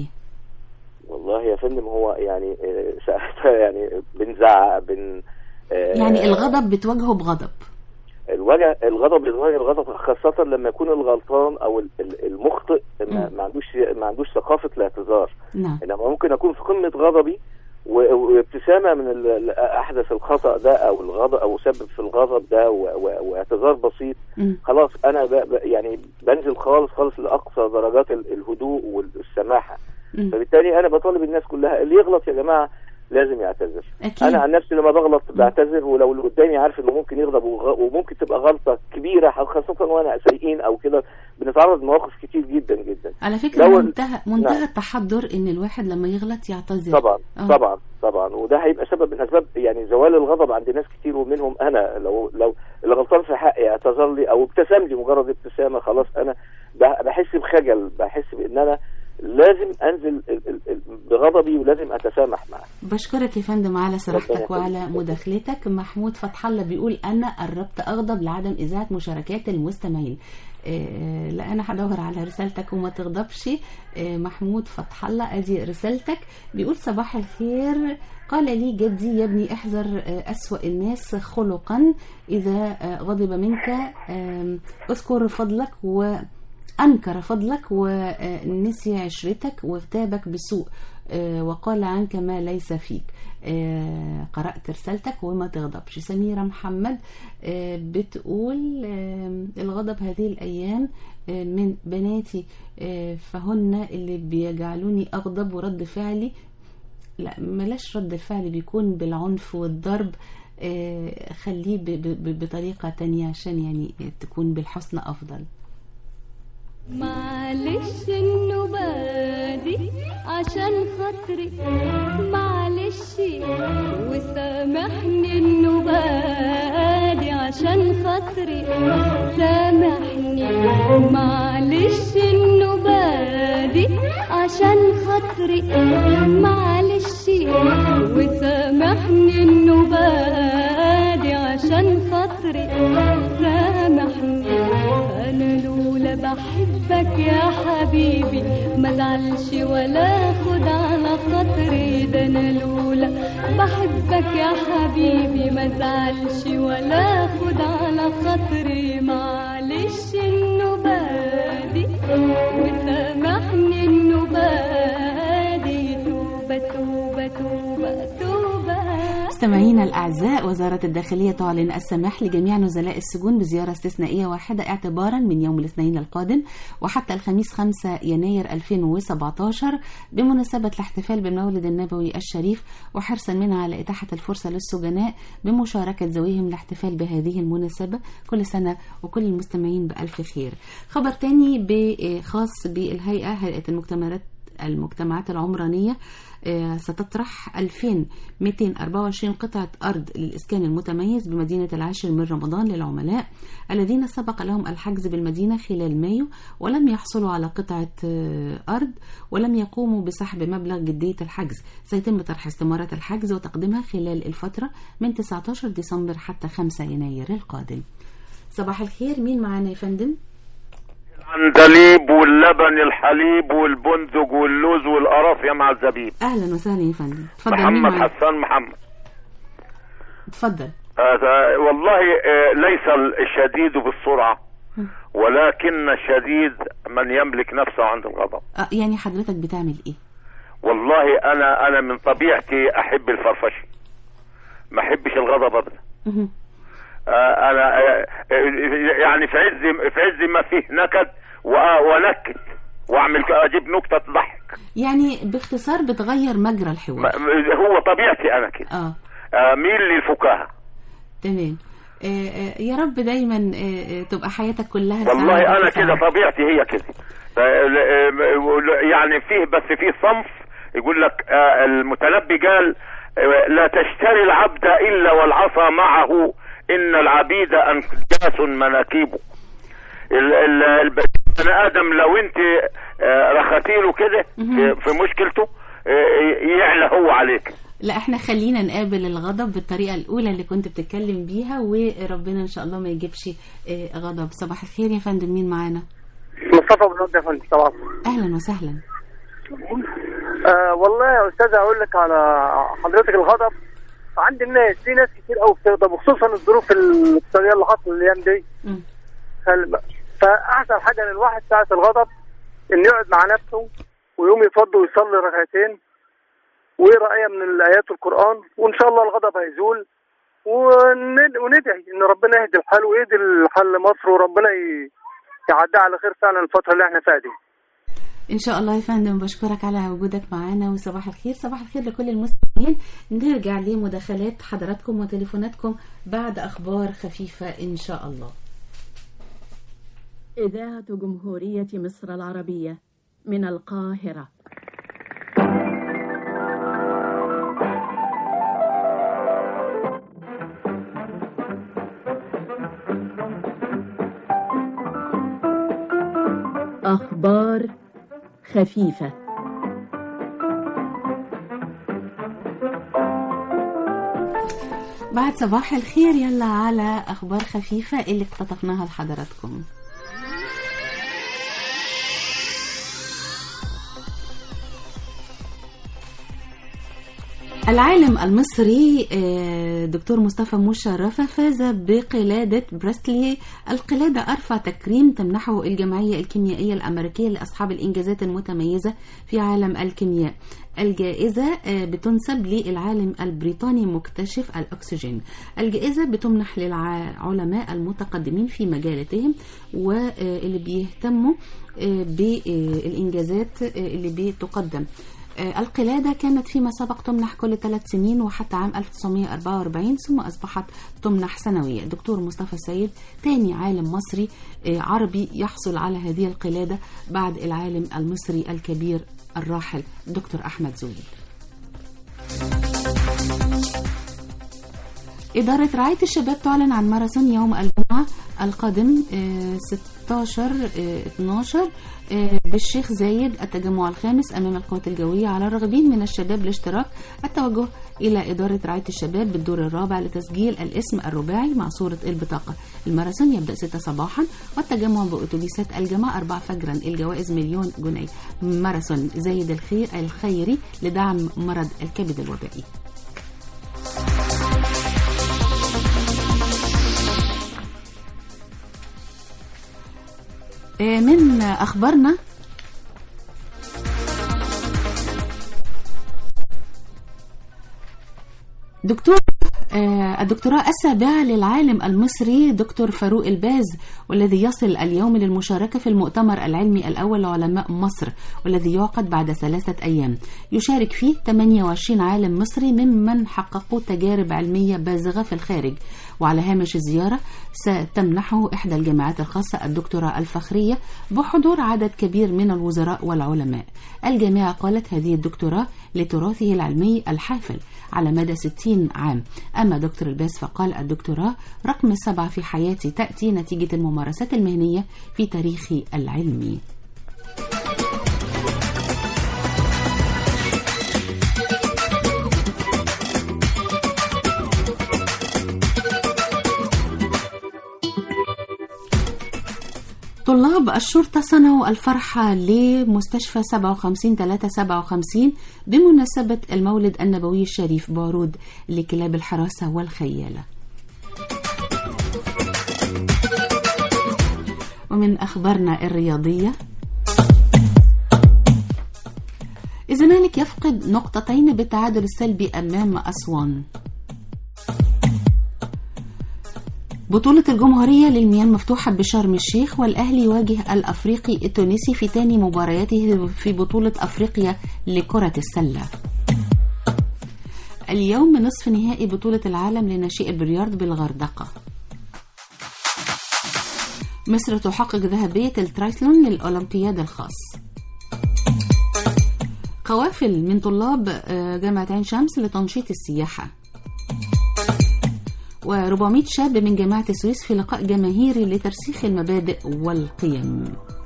والله يا فندم هو يعني آه، ساعتها يعني بنزعق بن آه، يعني الغضب بتواجهه بغضب الوجه الغضب بيتغير الغضب خاصة لما يكون الغلطان أو ال- ال- المخطئ ما ما عندوش ما عندوش ثقافة الاعتذار نعم إنما ممكن أكون في قمة غضبي و- وابتسامة من ال- ال- أحدث الخطأ ده أو الغضب أو سبب في الغضب ده و- و- واعتذار بسيط مم. خلاص أنا ب- ب- يعني بنزل خالص خالص لأقصى درجات ال- الهدوء والسماحة مم. فبالتالي أنا بطالب الناس كلها اللي يغلط يا جماعة لازم يعتذر أكيد. انا عن نفسي لما بغلط بعتذر ولو اللي قدامي عارف انه ممكن يغضب وغ- وممكن تبقى غلطه كبيره خاصه وانا سايقين او كده بنتعرض لمواقف كتير جدا جدا على فكرة لو ال- منتهى منتهى نعم. التحضر إن الواحد لما يغلط يعتذر طبعا آه. طبعا طبعا وده هيبقى سبب من اسباب يعني زوال الغضب عند ناس كتير ومنهم انا لو لو اللي غلطان في حقي اعتذر لي او ابتسم لي مجرد ابتسامه خلاص انا ب- بحس بخجل بحس بان انا لازم انزل ال- ال- ال- بغضبي ولازم اتسامح معاه بشكرك يا فندم على ربنا صراحتك يخليك. وعلى مداخلتك محمود فتح الله بيقول انا قربت اغضب لعدم اذاعه مشاركات المستمعين آه، لا انا هدور على رسالتك وما تغضبش آه، محمود فتح الله ادي رسالتك بيقول صباح الخير قال لي جدي يا ابني احذر آه، أسوأ الناس خلقا إذا آه، غضب منك آم، اذكر فضلك و أنكر فضلك ونسي عشرتك واغتابك بسوء آه، وقال عنك ما ليس فيك آه، قرأت رسالتك وما تغضبش سميرة محمد آه، بتقول آه، الغضب هذه الأيام آه، من بناتي آه، فهن اللي بيجعلوني أغضب ورد فعلي لا ملاش رد الفعل بيكون بالعنف والضرب آه، خليه ب- ب- ب- بطريقة تانية عشان يعني تكون بالحسن أفضل معلش النبادي عشان خاطري معلش وسامحني النبادي عشان خاطري سامحني معلش النبادي عشان خاطري معلش وسامحني النبادي عشان خاطري سامحني انا لولا بحبك يا حبيبي ما زعلش ولا خد على خاطري ده انا لولا بحبك يا حبيبي ما زعلش ولا خد على خاطري معلش النبادي وسامحني النبادي توبة توبة توبة توبة مستمعينا الأعزاء وزارة الداخلية تعلن السماح لجميع نزلاء السجون بزيارة استثنائية واحدة اعتبارا من يوم الاثنين القادم وحتى الخميس 5 يناير 2017 بمناسبة الاحتفال بالمولد النبوي الشريف وحرصا منها على إتاحة الفرصة للسجناء بمشاركة ذويهم الاحتفال بهذه المناسبة كل سنة وكل المستمعين بألف خير خبر تاني ب- خاص بالهيئة هيئة المجتمعات المجتمعات العمرانية آه، ستطرح 2224 قطعة أرض للإسكان المتميز بمدينة العاشر من رمضان للعملاء الذين سبق لهم الحجز بالمدينة خلال مايو ولم يحصلوا على قطعة آه، أرض ولم يقوموا بسحب مبلغ جدية الحجز سيتم طرح استمارة الحجز وتقديمها خلال الفترة من 19 ديسمبر حتى 5 يناير القادم صباح الخير مين معانا يا فندم؟ العندليب واللبن الحليب والبندق واللوز والقرافية مع الزبيب أهلا وسهلا يا فندم اتفضل مين محمد معانا؟ حسان محمد اتفضل آه والله آه ليس الشديد بالسرعة ولكن الشديد من يملك نفسه عند الغضب آه، يعني حضرتك بتعمل إيه؟ والله انا انا من طبيعتي احب الفرفشه ما احبش الغضب ابدا مهم. آه، انا آه، آه، يعني في عز في عز ما فيه نكد و- ونكت واعمل ك- اجيب نكته تضحك يعني باختصار بتغير مجرى الحوار ما- هو طبيعتي انا كده اه آه، ميل للفكاهه تمام آه، آه، يا رب دايما آه، آه، تبقى حياتك كلها والله سعادة انا وسعادة. كده طبيعتي هي كده ف- ل- يعني فيه بس فيه صنف يقول لك آه، المتنبي قال آه، لا تشتري العبد الا والعصا معه ان العبيد انجاس مناكيبه ال- ال- البني ادم لو انت آه، رخيتي له كده في- في مشكلته آه، يعلى هو عليك لا احنا خلينا نقابل الغضب بالطريقة الأولى اللي كنت بتتكلم بيها وربنا إن شاء الله ما يجيبش آه، غضب صباح الخير يا فندم مين معانا مصطفى بن رد يا فندم طبعا أهلا وسهلا آه والله يا استاذ اقول لك على حضرتك الغضب عند الناس في ناس كتير قوي بتغضب وخصوصا الظروف الاقتصاديه اللي حاصله الايام دي مم. خل- فاحسن حاجه للواحد ساعه الغضب انه يقعد مع نفسه ويقوم يتوضى ويصلي ركعتين ويقرا ايه من الايات القران وان شاء الله الغضب هيزول ون- وندعي ان ربنا يهدي الحال ويهدي الحال لمصر وربنا ي- يعدي على خير فعلا الفتره اللي احنا فيها دي إن شاء الله يا فندم بشكرك على وجودك معانا وصباح الخير صباح الخير لكل المستمعين نرجع لمداخلات حضراتكم وتليفوناتكم بعد أخبار خفيفة إن شاء الله إذاعة جمهورية مصر العربية من القاهرة أخبار خفيفة بعد صباح الخير يلا على أخبار خفيفة اللي اقتطفناها لحضراتكم العالم المصري آه، دكتور مصطفى مشرفة فاز بقلادة بريستلي القلادة أرفع تكريم تمنحه الجمعية الكيميائية الأمريكية لأصحاب الإنجازات المتميزة في عالم الكيمياء الجائزة آه، بتنسب للعالم البريطاني مكتشف الأكسجين الجائزة بتمنح للعلماء المتقدمين في مجالاتهم واللي بيهتموا آه، بالإنجازات آه، اللي بتقدم آه، القلادة كانت فيما سبق تمنح كل ثلاث سنين وحتى عام 1944 ثم أصبحت تمنح سنويا دكتور مصطفى سيد ثاني عالم مصري آه، عربي يحصل على هذه القلادة بعد العالم المصري الكبير الراحل دكتور أحمد زويل إدارة رعاية الشباب تعلن عن ماراثون يوم الجمعة القادم آه، 16 آه، 12 آه، بالشيخ زايد التجمع الخامس أمام القوات الجوية على الراغبين من الشباب الاشتراك التوجه إلى إدارة رعاية الشباب بالدور الرابع لتسجيل الاسم الرباعي مع صورة البطاقة الماراثون يبدأ 6 صباحا والتجمع بأتوبيسات الجمع 4 فجرا الجوائز مليون جنيه ماراثون زايد الخير الخيري لدعم مرض الكبد الوبائي آه، من أخبارنا دكتور آه، الدكتوراه السابعة للعالم المصري دكتور فاروق الباز والذي يصل اليوم للمشاركة في المؤتمر العلمي الأول لعلماء مصر والذي يعقد بعد ثلاثة أيام يشارك فيه 28 عالم مصري ممن حققوا تجارب علمية بازغة في الخارج وعلى هامش الزيارة ستمنحه إحدى الجامعات الخاصة الدكتوراه الفخرية بحضور عدد كبير من الوزراء والعلماء الجامعة قالت هذه الدكتوراه لتراثه العلمي الحافل على مدى 60 عام أما دكتور الباس فقال الدكتوراه رقم سبعة في حياتي تأتي نتيجة الممارسات المهنية في تاريخي العلمي طلاب الشرطة صنعوا الفرحة لمستشفى 57 357 بمناسبة المولد النبوي الشريف بعروض لكلاب الحراسة والخيالة ومن أخبارنا الرياضية الزمالك يفقد نقطتين بالتعادل السلبي أمام أسوان بطولة الجمهورية للمياه المفتوحة بشرم الشيخ والأهلي يواجه الأفريقي التونسي في تاني مبارياته في بطولة أفريقيا لكرة السلة اليوم نصف نهائي بطولة العالم لناشئ البلياردو بالغردقة مصر تحقق ذهبية الترايثلون للأولمبياد الخاص قوافل من طلاب آه، جامعة عين شمس لتنشيط السياحة و400 شاب من جامعة السويس في لقاء جماهيري لترسيخ المبادئ والقيم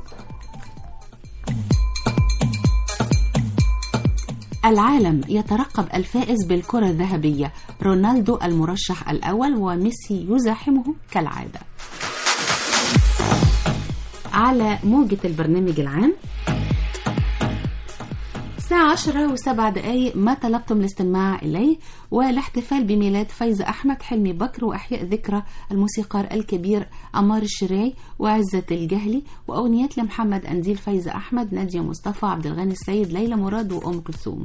العالم يترقب الفائز بالكرة الذهبية رونالدو المرشح الأول وميسي يزاحمه كالعادة على موجة البرنامج العام الساعة عشرة وسبع دقايق ما طلبتم الاستماع إليه والاحتفال بميلاد فايزة أحمد حلمي بكر وإحياء ذكرى الموسيقار الكبير عمار الشراي وعزة الجهلي وأغنيات لمحمد أنزيل فايزة أحمد نادية مصطفى عبد الغني السيد ليلى مراد وأم كلثوم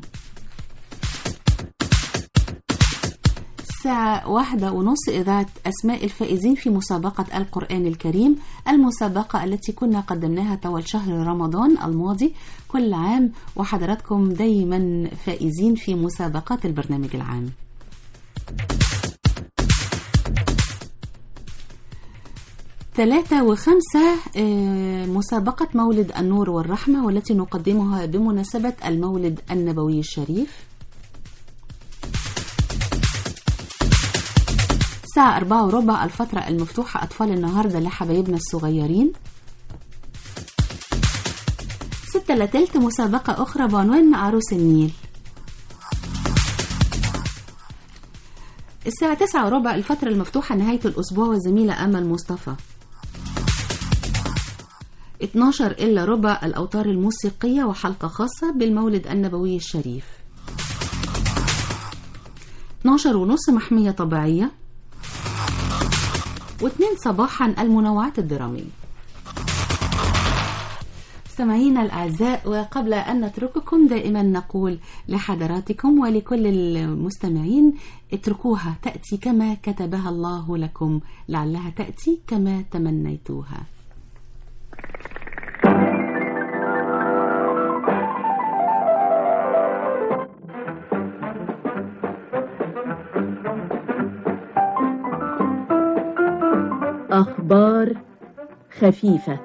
الساعة واحدة ونص إذاعة أسماء الفائزين في مسابقة القرآن الكريم المسابقة التي كنا قدمناها طوال شهر رمضان الماضي كل عام وحضراتكم دايما فائزين في مسابقات البرنامج العام ثلاثة وخمسة آه، مسابقة مولد النور والرحمة والتي نقدمها بمناسبة المولد النبوي الشريف الساعة أربعة وربع الفترة المفتوحة أطفال النهاردة لحبايبنا الصغيرين ستة إلا تلت مسابقة أخرى بعنوان عروس النيل الساعة تسعة وربع الفترة المفتوحة نهاية الأسبوع والزميلة أمل مصطفى 12 إلا ربع الأوتار الموسيقية وحلقة خاصة بالمولد النبوي الشريف 12 ونص محمية طبيعية واثنين صباحا المنوعات الدرامية مستمعينا الأعزاء وقبل أن نترككم دائما نقول لحضراتكم ولكل المستمعين اتركوها تأتي كما كتبها الله لكم لعلها تأتي كما تمنيتوها أخبار خفيفة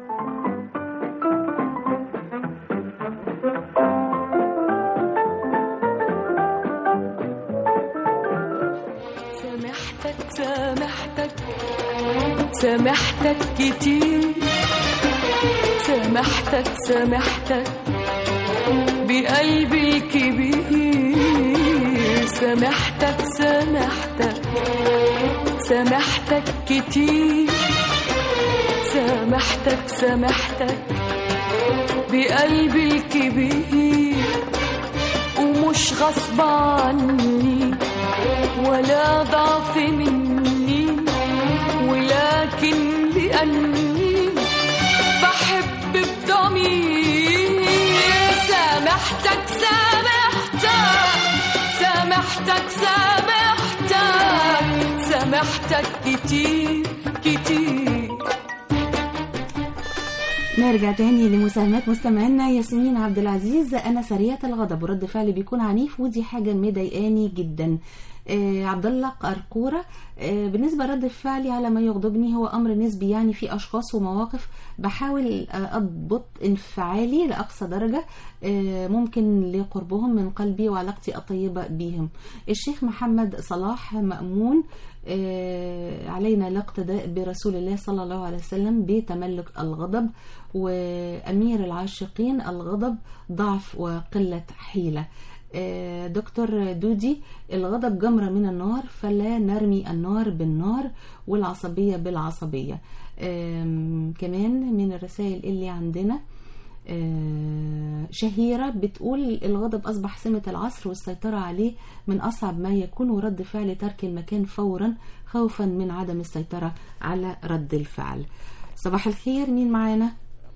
سامحتك سامحتك سامحتك كتير سامحتك سامحتك بقلبي الكبير سامحتك سامحتك سامحتك كتير سامحتك سامحتك بقلبي الكبير ومش غصب عني ولا ضعف مني ولكن لأني بحب بضمير سامحتك سامحتك سامحتك سامحتك محتاج كتير كتير نرجع تاني لمساهمات مستمعينا ياسمين عبد العزيز انا سريعه الغضب ورد فعلي بيكون عنيف ودي حاجه مضايقاني جدا آه عبد الله قرقوره آه بالنسبه لرد فعلي على ما يغضبني هو امر نسبي يعني في اشخاص ومواقف بحاول آه اضبط انفعالي لاقصى درجه آه ممكن لقربهم من قلبي وعلاقتي الطيبه بهم الشيخ محمد صلاح مامون آه، علينا الاقتداء برسول الله صلى الله عليه وسلم بتملك الغضب وأمير العاشقين الغضب ضعف وقلة حيلة آه، دكتور دودي الغضب جمرة من النار فلا نرمي النار بالنار والعصبية بالعصبية آم، كمان من الرسائل اللي عندنا آه، شهيرة بتقول الغضب أصبح سمة العصر والسيطرة عليه من أصعب ما يكون ورد فعل ترك المكان فورا خوفا من عدم السيطرة على رد الفعل صباح الخير مين معانا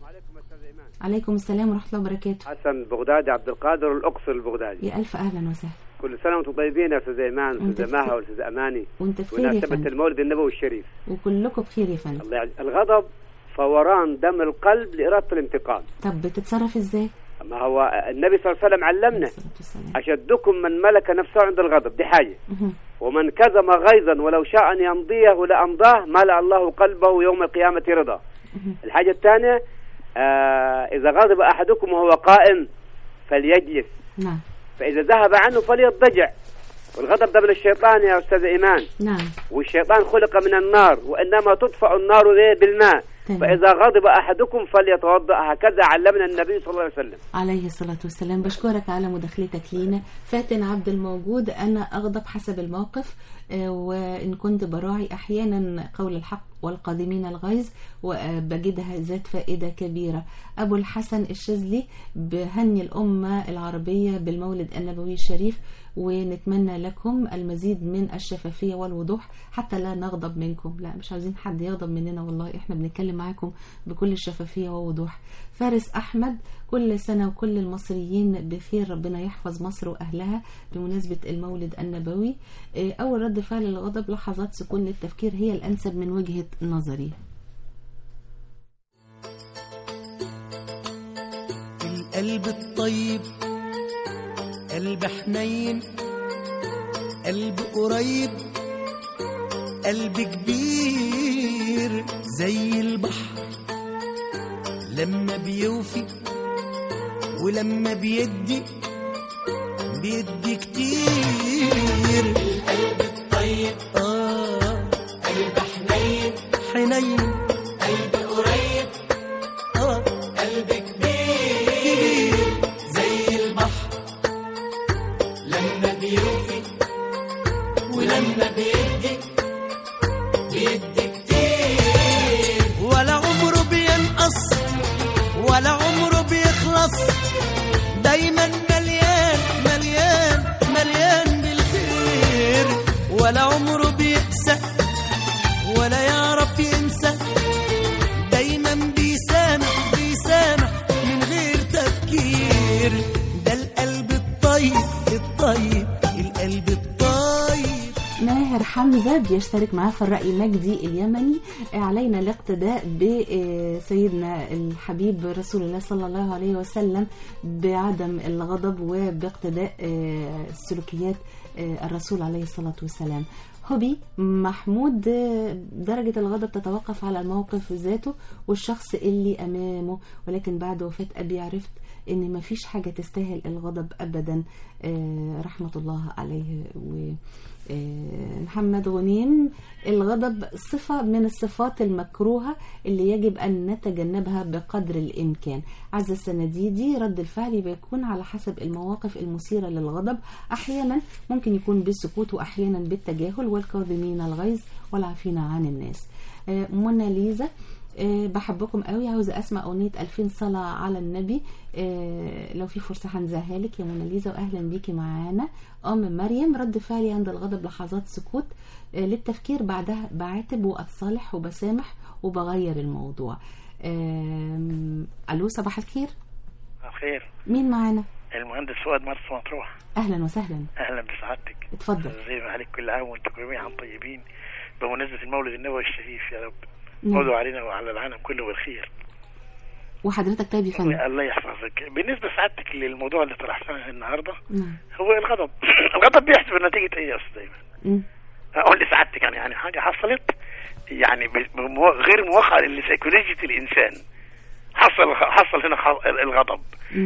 عليكم السلام ورحمة الله وبركاته حسن بغدادي عبد القادر الاقصر البغدادي يا ألف أهلا وسهلا كل سنه وانتم طيبين يا استاذ ايمان وأنت استاذ ماها بخير. واستاذ اماني وانت بخير يا وناسبه فندم المولد النبوي الشريف وكلكم بخير يا فندم الله يعز- الغضب فوران دم القلب لاراده الانتقام طب بتتصرف ازاي ما هو النبي صلى الله عليه وسلم علمنا اشدكم من ملك نفسه عند الغضب دي حاجه مهم. ومن كظم غيظا ولو شاء ان يمضيه لامضاه ملا الله قلبه يوم القيامه رضا الحاجه الثانيه آه اذا غضب احدكم وهو قائم فليجلس نعم فاذا ذهب عنه فليضطجع والغضب ده من الشيطان يا استاذ ايمان نعم والشيطان خلق من النار وانما تطفأ النار ذي بالماء تمام. فاذا غضب احدكم فليتوضا هكذا علمنا النبي صلى الله عليه وسلم عليه الصلاة والسلام بشكرك على مداخلتك لينا فاتن عبد الموجود أنا أغضب حسب الموقف آه، وإن كنت براعي أحيانا قول الحق والقادمين الغيظ وبجدها ذات فائدة كبيرة أبو الحسن الشاذلي بهني الأمة العربية بالمولد النبوي الشريف ونتمنى لكم المزيد من الشفافية والوضوح حتى لا نغضب منكم لا مش عاوزين حد يغضب مننا والله احنا بنتكلم معاكم بكل الشفافية ووضوح فارس أحمد كل سنة وكل المصريين بخير ربنا يحفظ مصر وأهلها بمناسبة المولد النبوي إيه، أول رد فعل للغضب لحظات سكون للتفكير هي الأنسب من وجهة نظري القلب الطيب قلب حنين قلب قريب قلب كبير زي البحر لما بيوفي ولما بيدي بيدي كتير القلب الطيب اه قلب حنين حنين قلب قريب اه قلب كبير زي البحر لما بيوفي ولما بيدي بيدي كتير ولا عمره بينقص ولا عمره بيخلص دايما مليان مليان مليان بالخير ولا عمره بيقسى ولا يعرف ينسى دايما بيسامح بيسامح من غير تفكير ده القلب الطيب الطيب القلب الطيب ماهر حمزة بيشترك معاه في الرأي مجدي اليمني علينا الاقتداء بسيدنا الحبيب رسول الله صلى الله عليه وسلم بعدم الغضب وباقتداء آه، سلوكيات آه، الرسول عليه الصلاة والسلام هوبي محمود آه، درجة الغضب تتوقف على الموقف ذاته والشخص اللي أمامه ولكن بعد وفاة أبي عرفت إن مفيش حاجة تستاهل الغضب أبدا آه، رحمة الله عليه و آه، محمد غنيم الغضب صفة من الصفات المكروهة اللي يجب أن نتجنبها بقدر الإمكان عز السنديدي رد الفعل بيكون على حسب المواقف المثيرة للغضب أحيانا ممكن يكون بالسكوت وأحيانا بالتجاهل والكاظمين الغيظ والعافين عن الناس آه، منى ليزا آه، بحبكم قوي عاوزة أسمع أغنية 2000 صلاة على النبي آه، لو في فرصة هنزعها لك يا مناليزا وأهلا بيكي معانا أم مريم رد فعلي عند الغضب لحظات سكوت آه، للتفكير بعدها بعاتب وأتصالح وبسامح وبغير الموضوع آم، ألو صباح الخير خير مين معانا المهندس فؤاد مرسى مطروح أهلا وسهلا اهلا بسعادتك اتفضل زي ما عليك كل عام وانتم جميعا طيبين بمناسبة المولد النبوي الشريف يا رب نعم. عودوا علينا وعلى العالم كله بالخير وحضرتك طيب يا فندم الله يحفظك بالنسبة سعادتك للموضوع اللي طرحناه النهاردة نعم هو الغضب الغضب بيحسب نتيجة ايه يا استاذ ايمن مم. اقول لسعادتك يعني يعني حاجة حصلت يعني ب- بمو- غير موافقة لسيكولوجية الانسان حصل حصل هنا خ- الغضب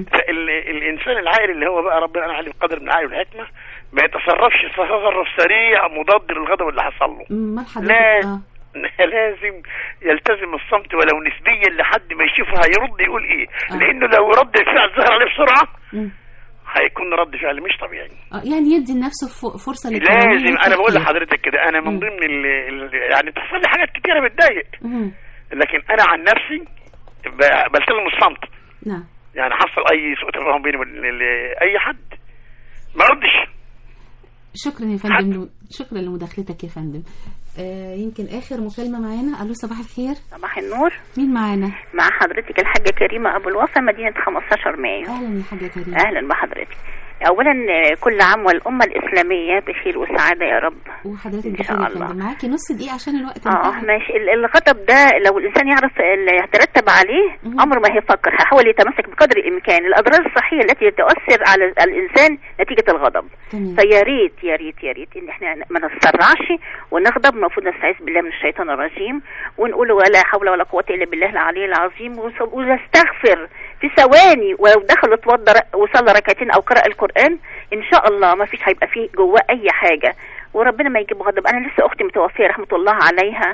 فالانسان العاقل اللي هو بقى ربنا عليه بقدر من العقل والحكمه ما يتصرفش تصرف سريع مضاد للغضب اللي حصل له امال حضرتك لا اه لازم يلتزم الصمت ولو نسبيا لحد ما يشوفها هيرد يقول ايه آه. لانه لو رد الفعل ظهر عليه بسرعه مم. هيكون رد فعل مش طبيعي آه، يعني يدي لنفسه ف- فرصه للتعامل لازم انا بقول والتفكير. لحضرتك كده انا من ضمن ال ال يعني تحصل لي حاجات كتيره بتضايق مم. لكن انا عن نفسي ب- بلتزم الصمت نعم يعني حصل اي سوء تفاهم بيني وبين ال- اي حد ما ردش شكرا يا فندم شكرا لمداخلتك يا فندم آه يمكن اخر مكالمه معانا الو صباح الخير صباح النور مين معانا مع حضرتك الحاجة كريمة أبو الوفا مدينة 15 مايو اهلا يا حاجه كريم أهلا بحضرتك أولا آه، كل عام والأمة الإسلامية بخير وسعادة يا رب وحضرتك إن بخير شاء يا الله. فندم معاكي نص دقيقه عشان الوقت اه انتهى ماشي ال- الغضب ده لو الانسان يعرف اللي يترتب عليه عمره ما هيفكر هيحاول يتمسك بقدر الامكان الاضرار الصحيه التي تؤثر على الانسان نتيجه الغضب تمام. فيا ريت يا ريت يا ريت ان احنا ما نتسرعش ونغضب المفروض نستعيذ بالله من الشيطان الرجيم ونقول ولا حول ولا قوه الا بالله العلي العظيم وس- ونستغفر في ثواني ولو دخل اتوضى ر- وصلى ركعتين او قرأ القران ان شاء الله ما فيش هيبقى فيه جواه اي حاجه وربنا ما يجيب غضب انا لسه اختي متوفيه رحمه الله عليها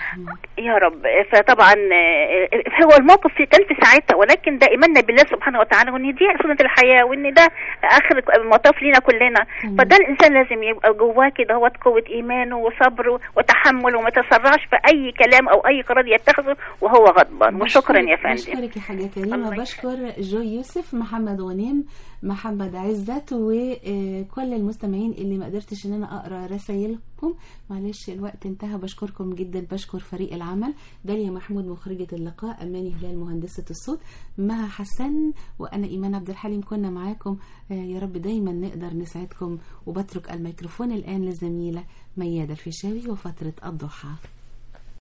يا رب فطبعا آه، هو الموقف في كان في ساعتها ولكن ده ايماننا بالله سبحانه وتعالى وان دي سنه الحياه وان ده اخر المطاف لينا كلنا فده الانسان لازم يبقى جواه كده هو قوه ايمانه وصبره وتحمل وما يتسرعش في اي كلام او اي قرار يتخذه وهو غضبان وشكرا يا فندم بشكرك يا حاجه كريمه بشكر جو يوسف محمد غنيم محمد عزت وكل المستمعين اللي ما قدرتش ان انا اقرا رسائلكم معلش الوقت انتهى بشكركم جدا بشكر فريق العمل داليا محمود مخرجة اللقاء اماني هلال مهندسة الصوت مها حسن وانا ايمان عبد الحليم كنا معاكم آه، يا رب دايما نقدر نسعدكم وبترك الميكروفون الان للزميلة ميادة الفيشاوي وفترة الضحى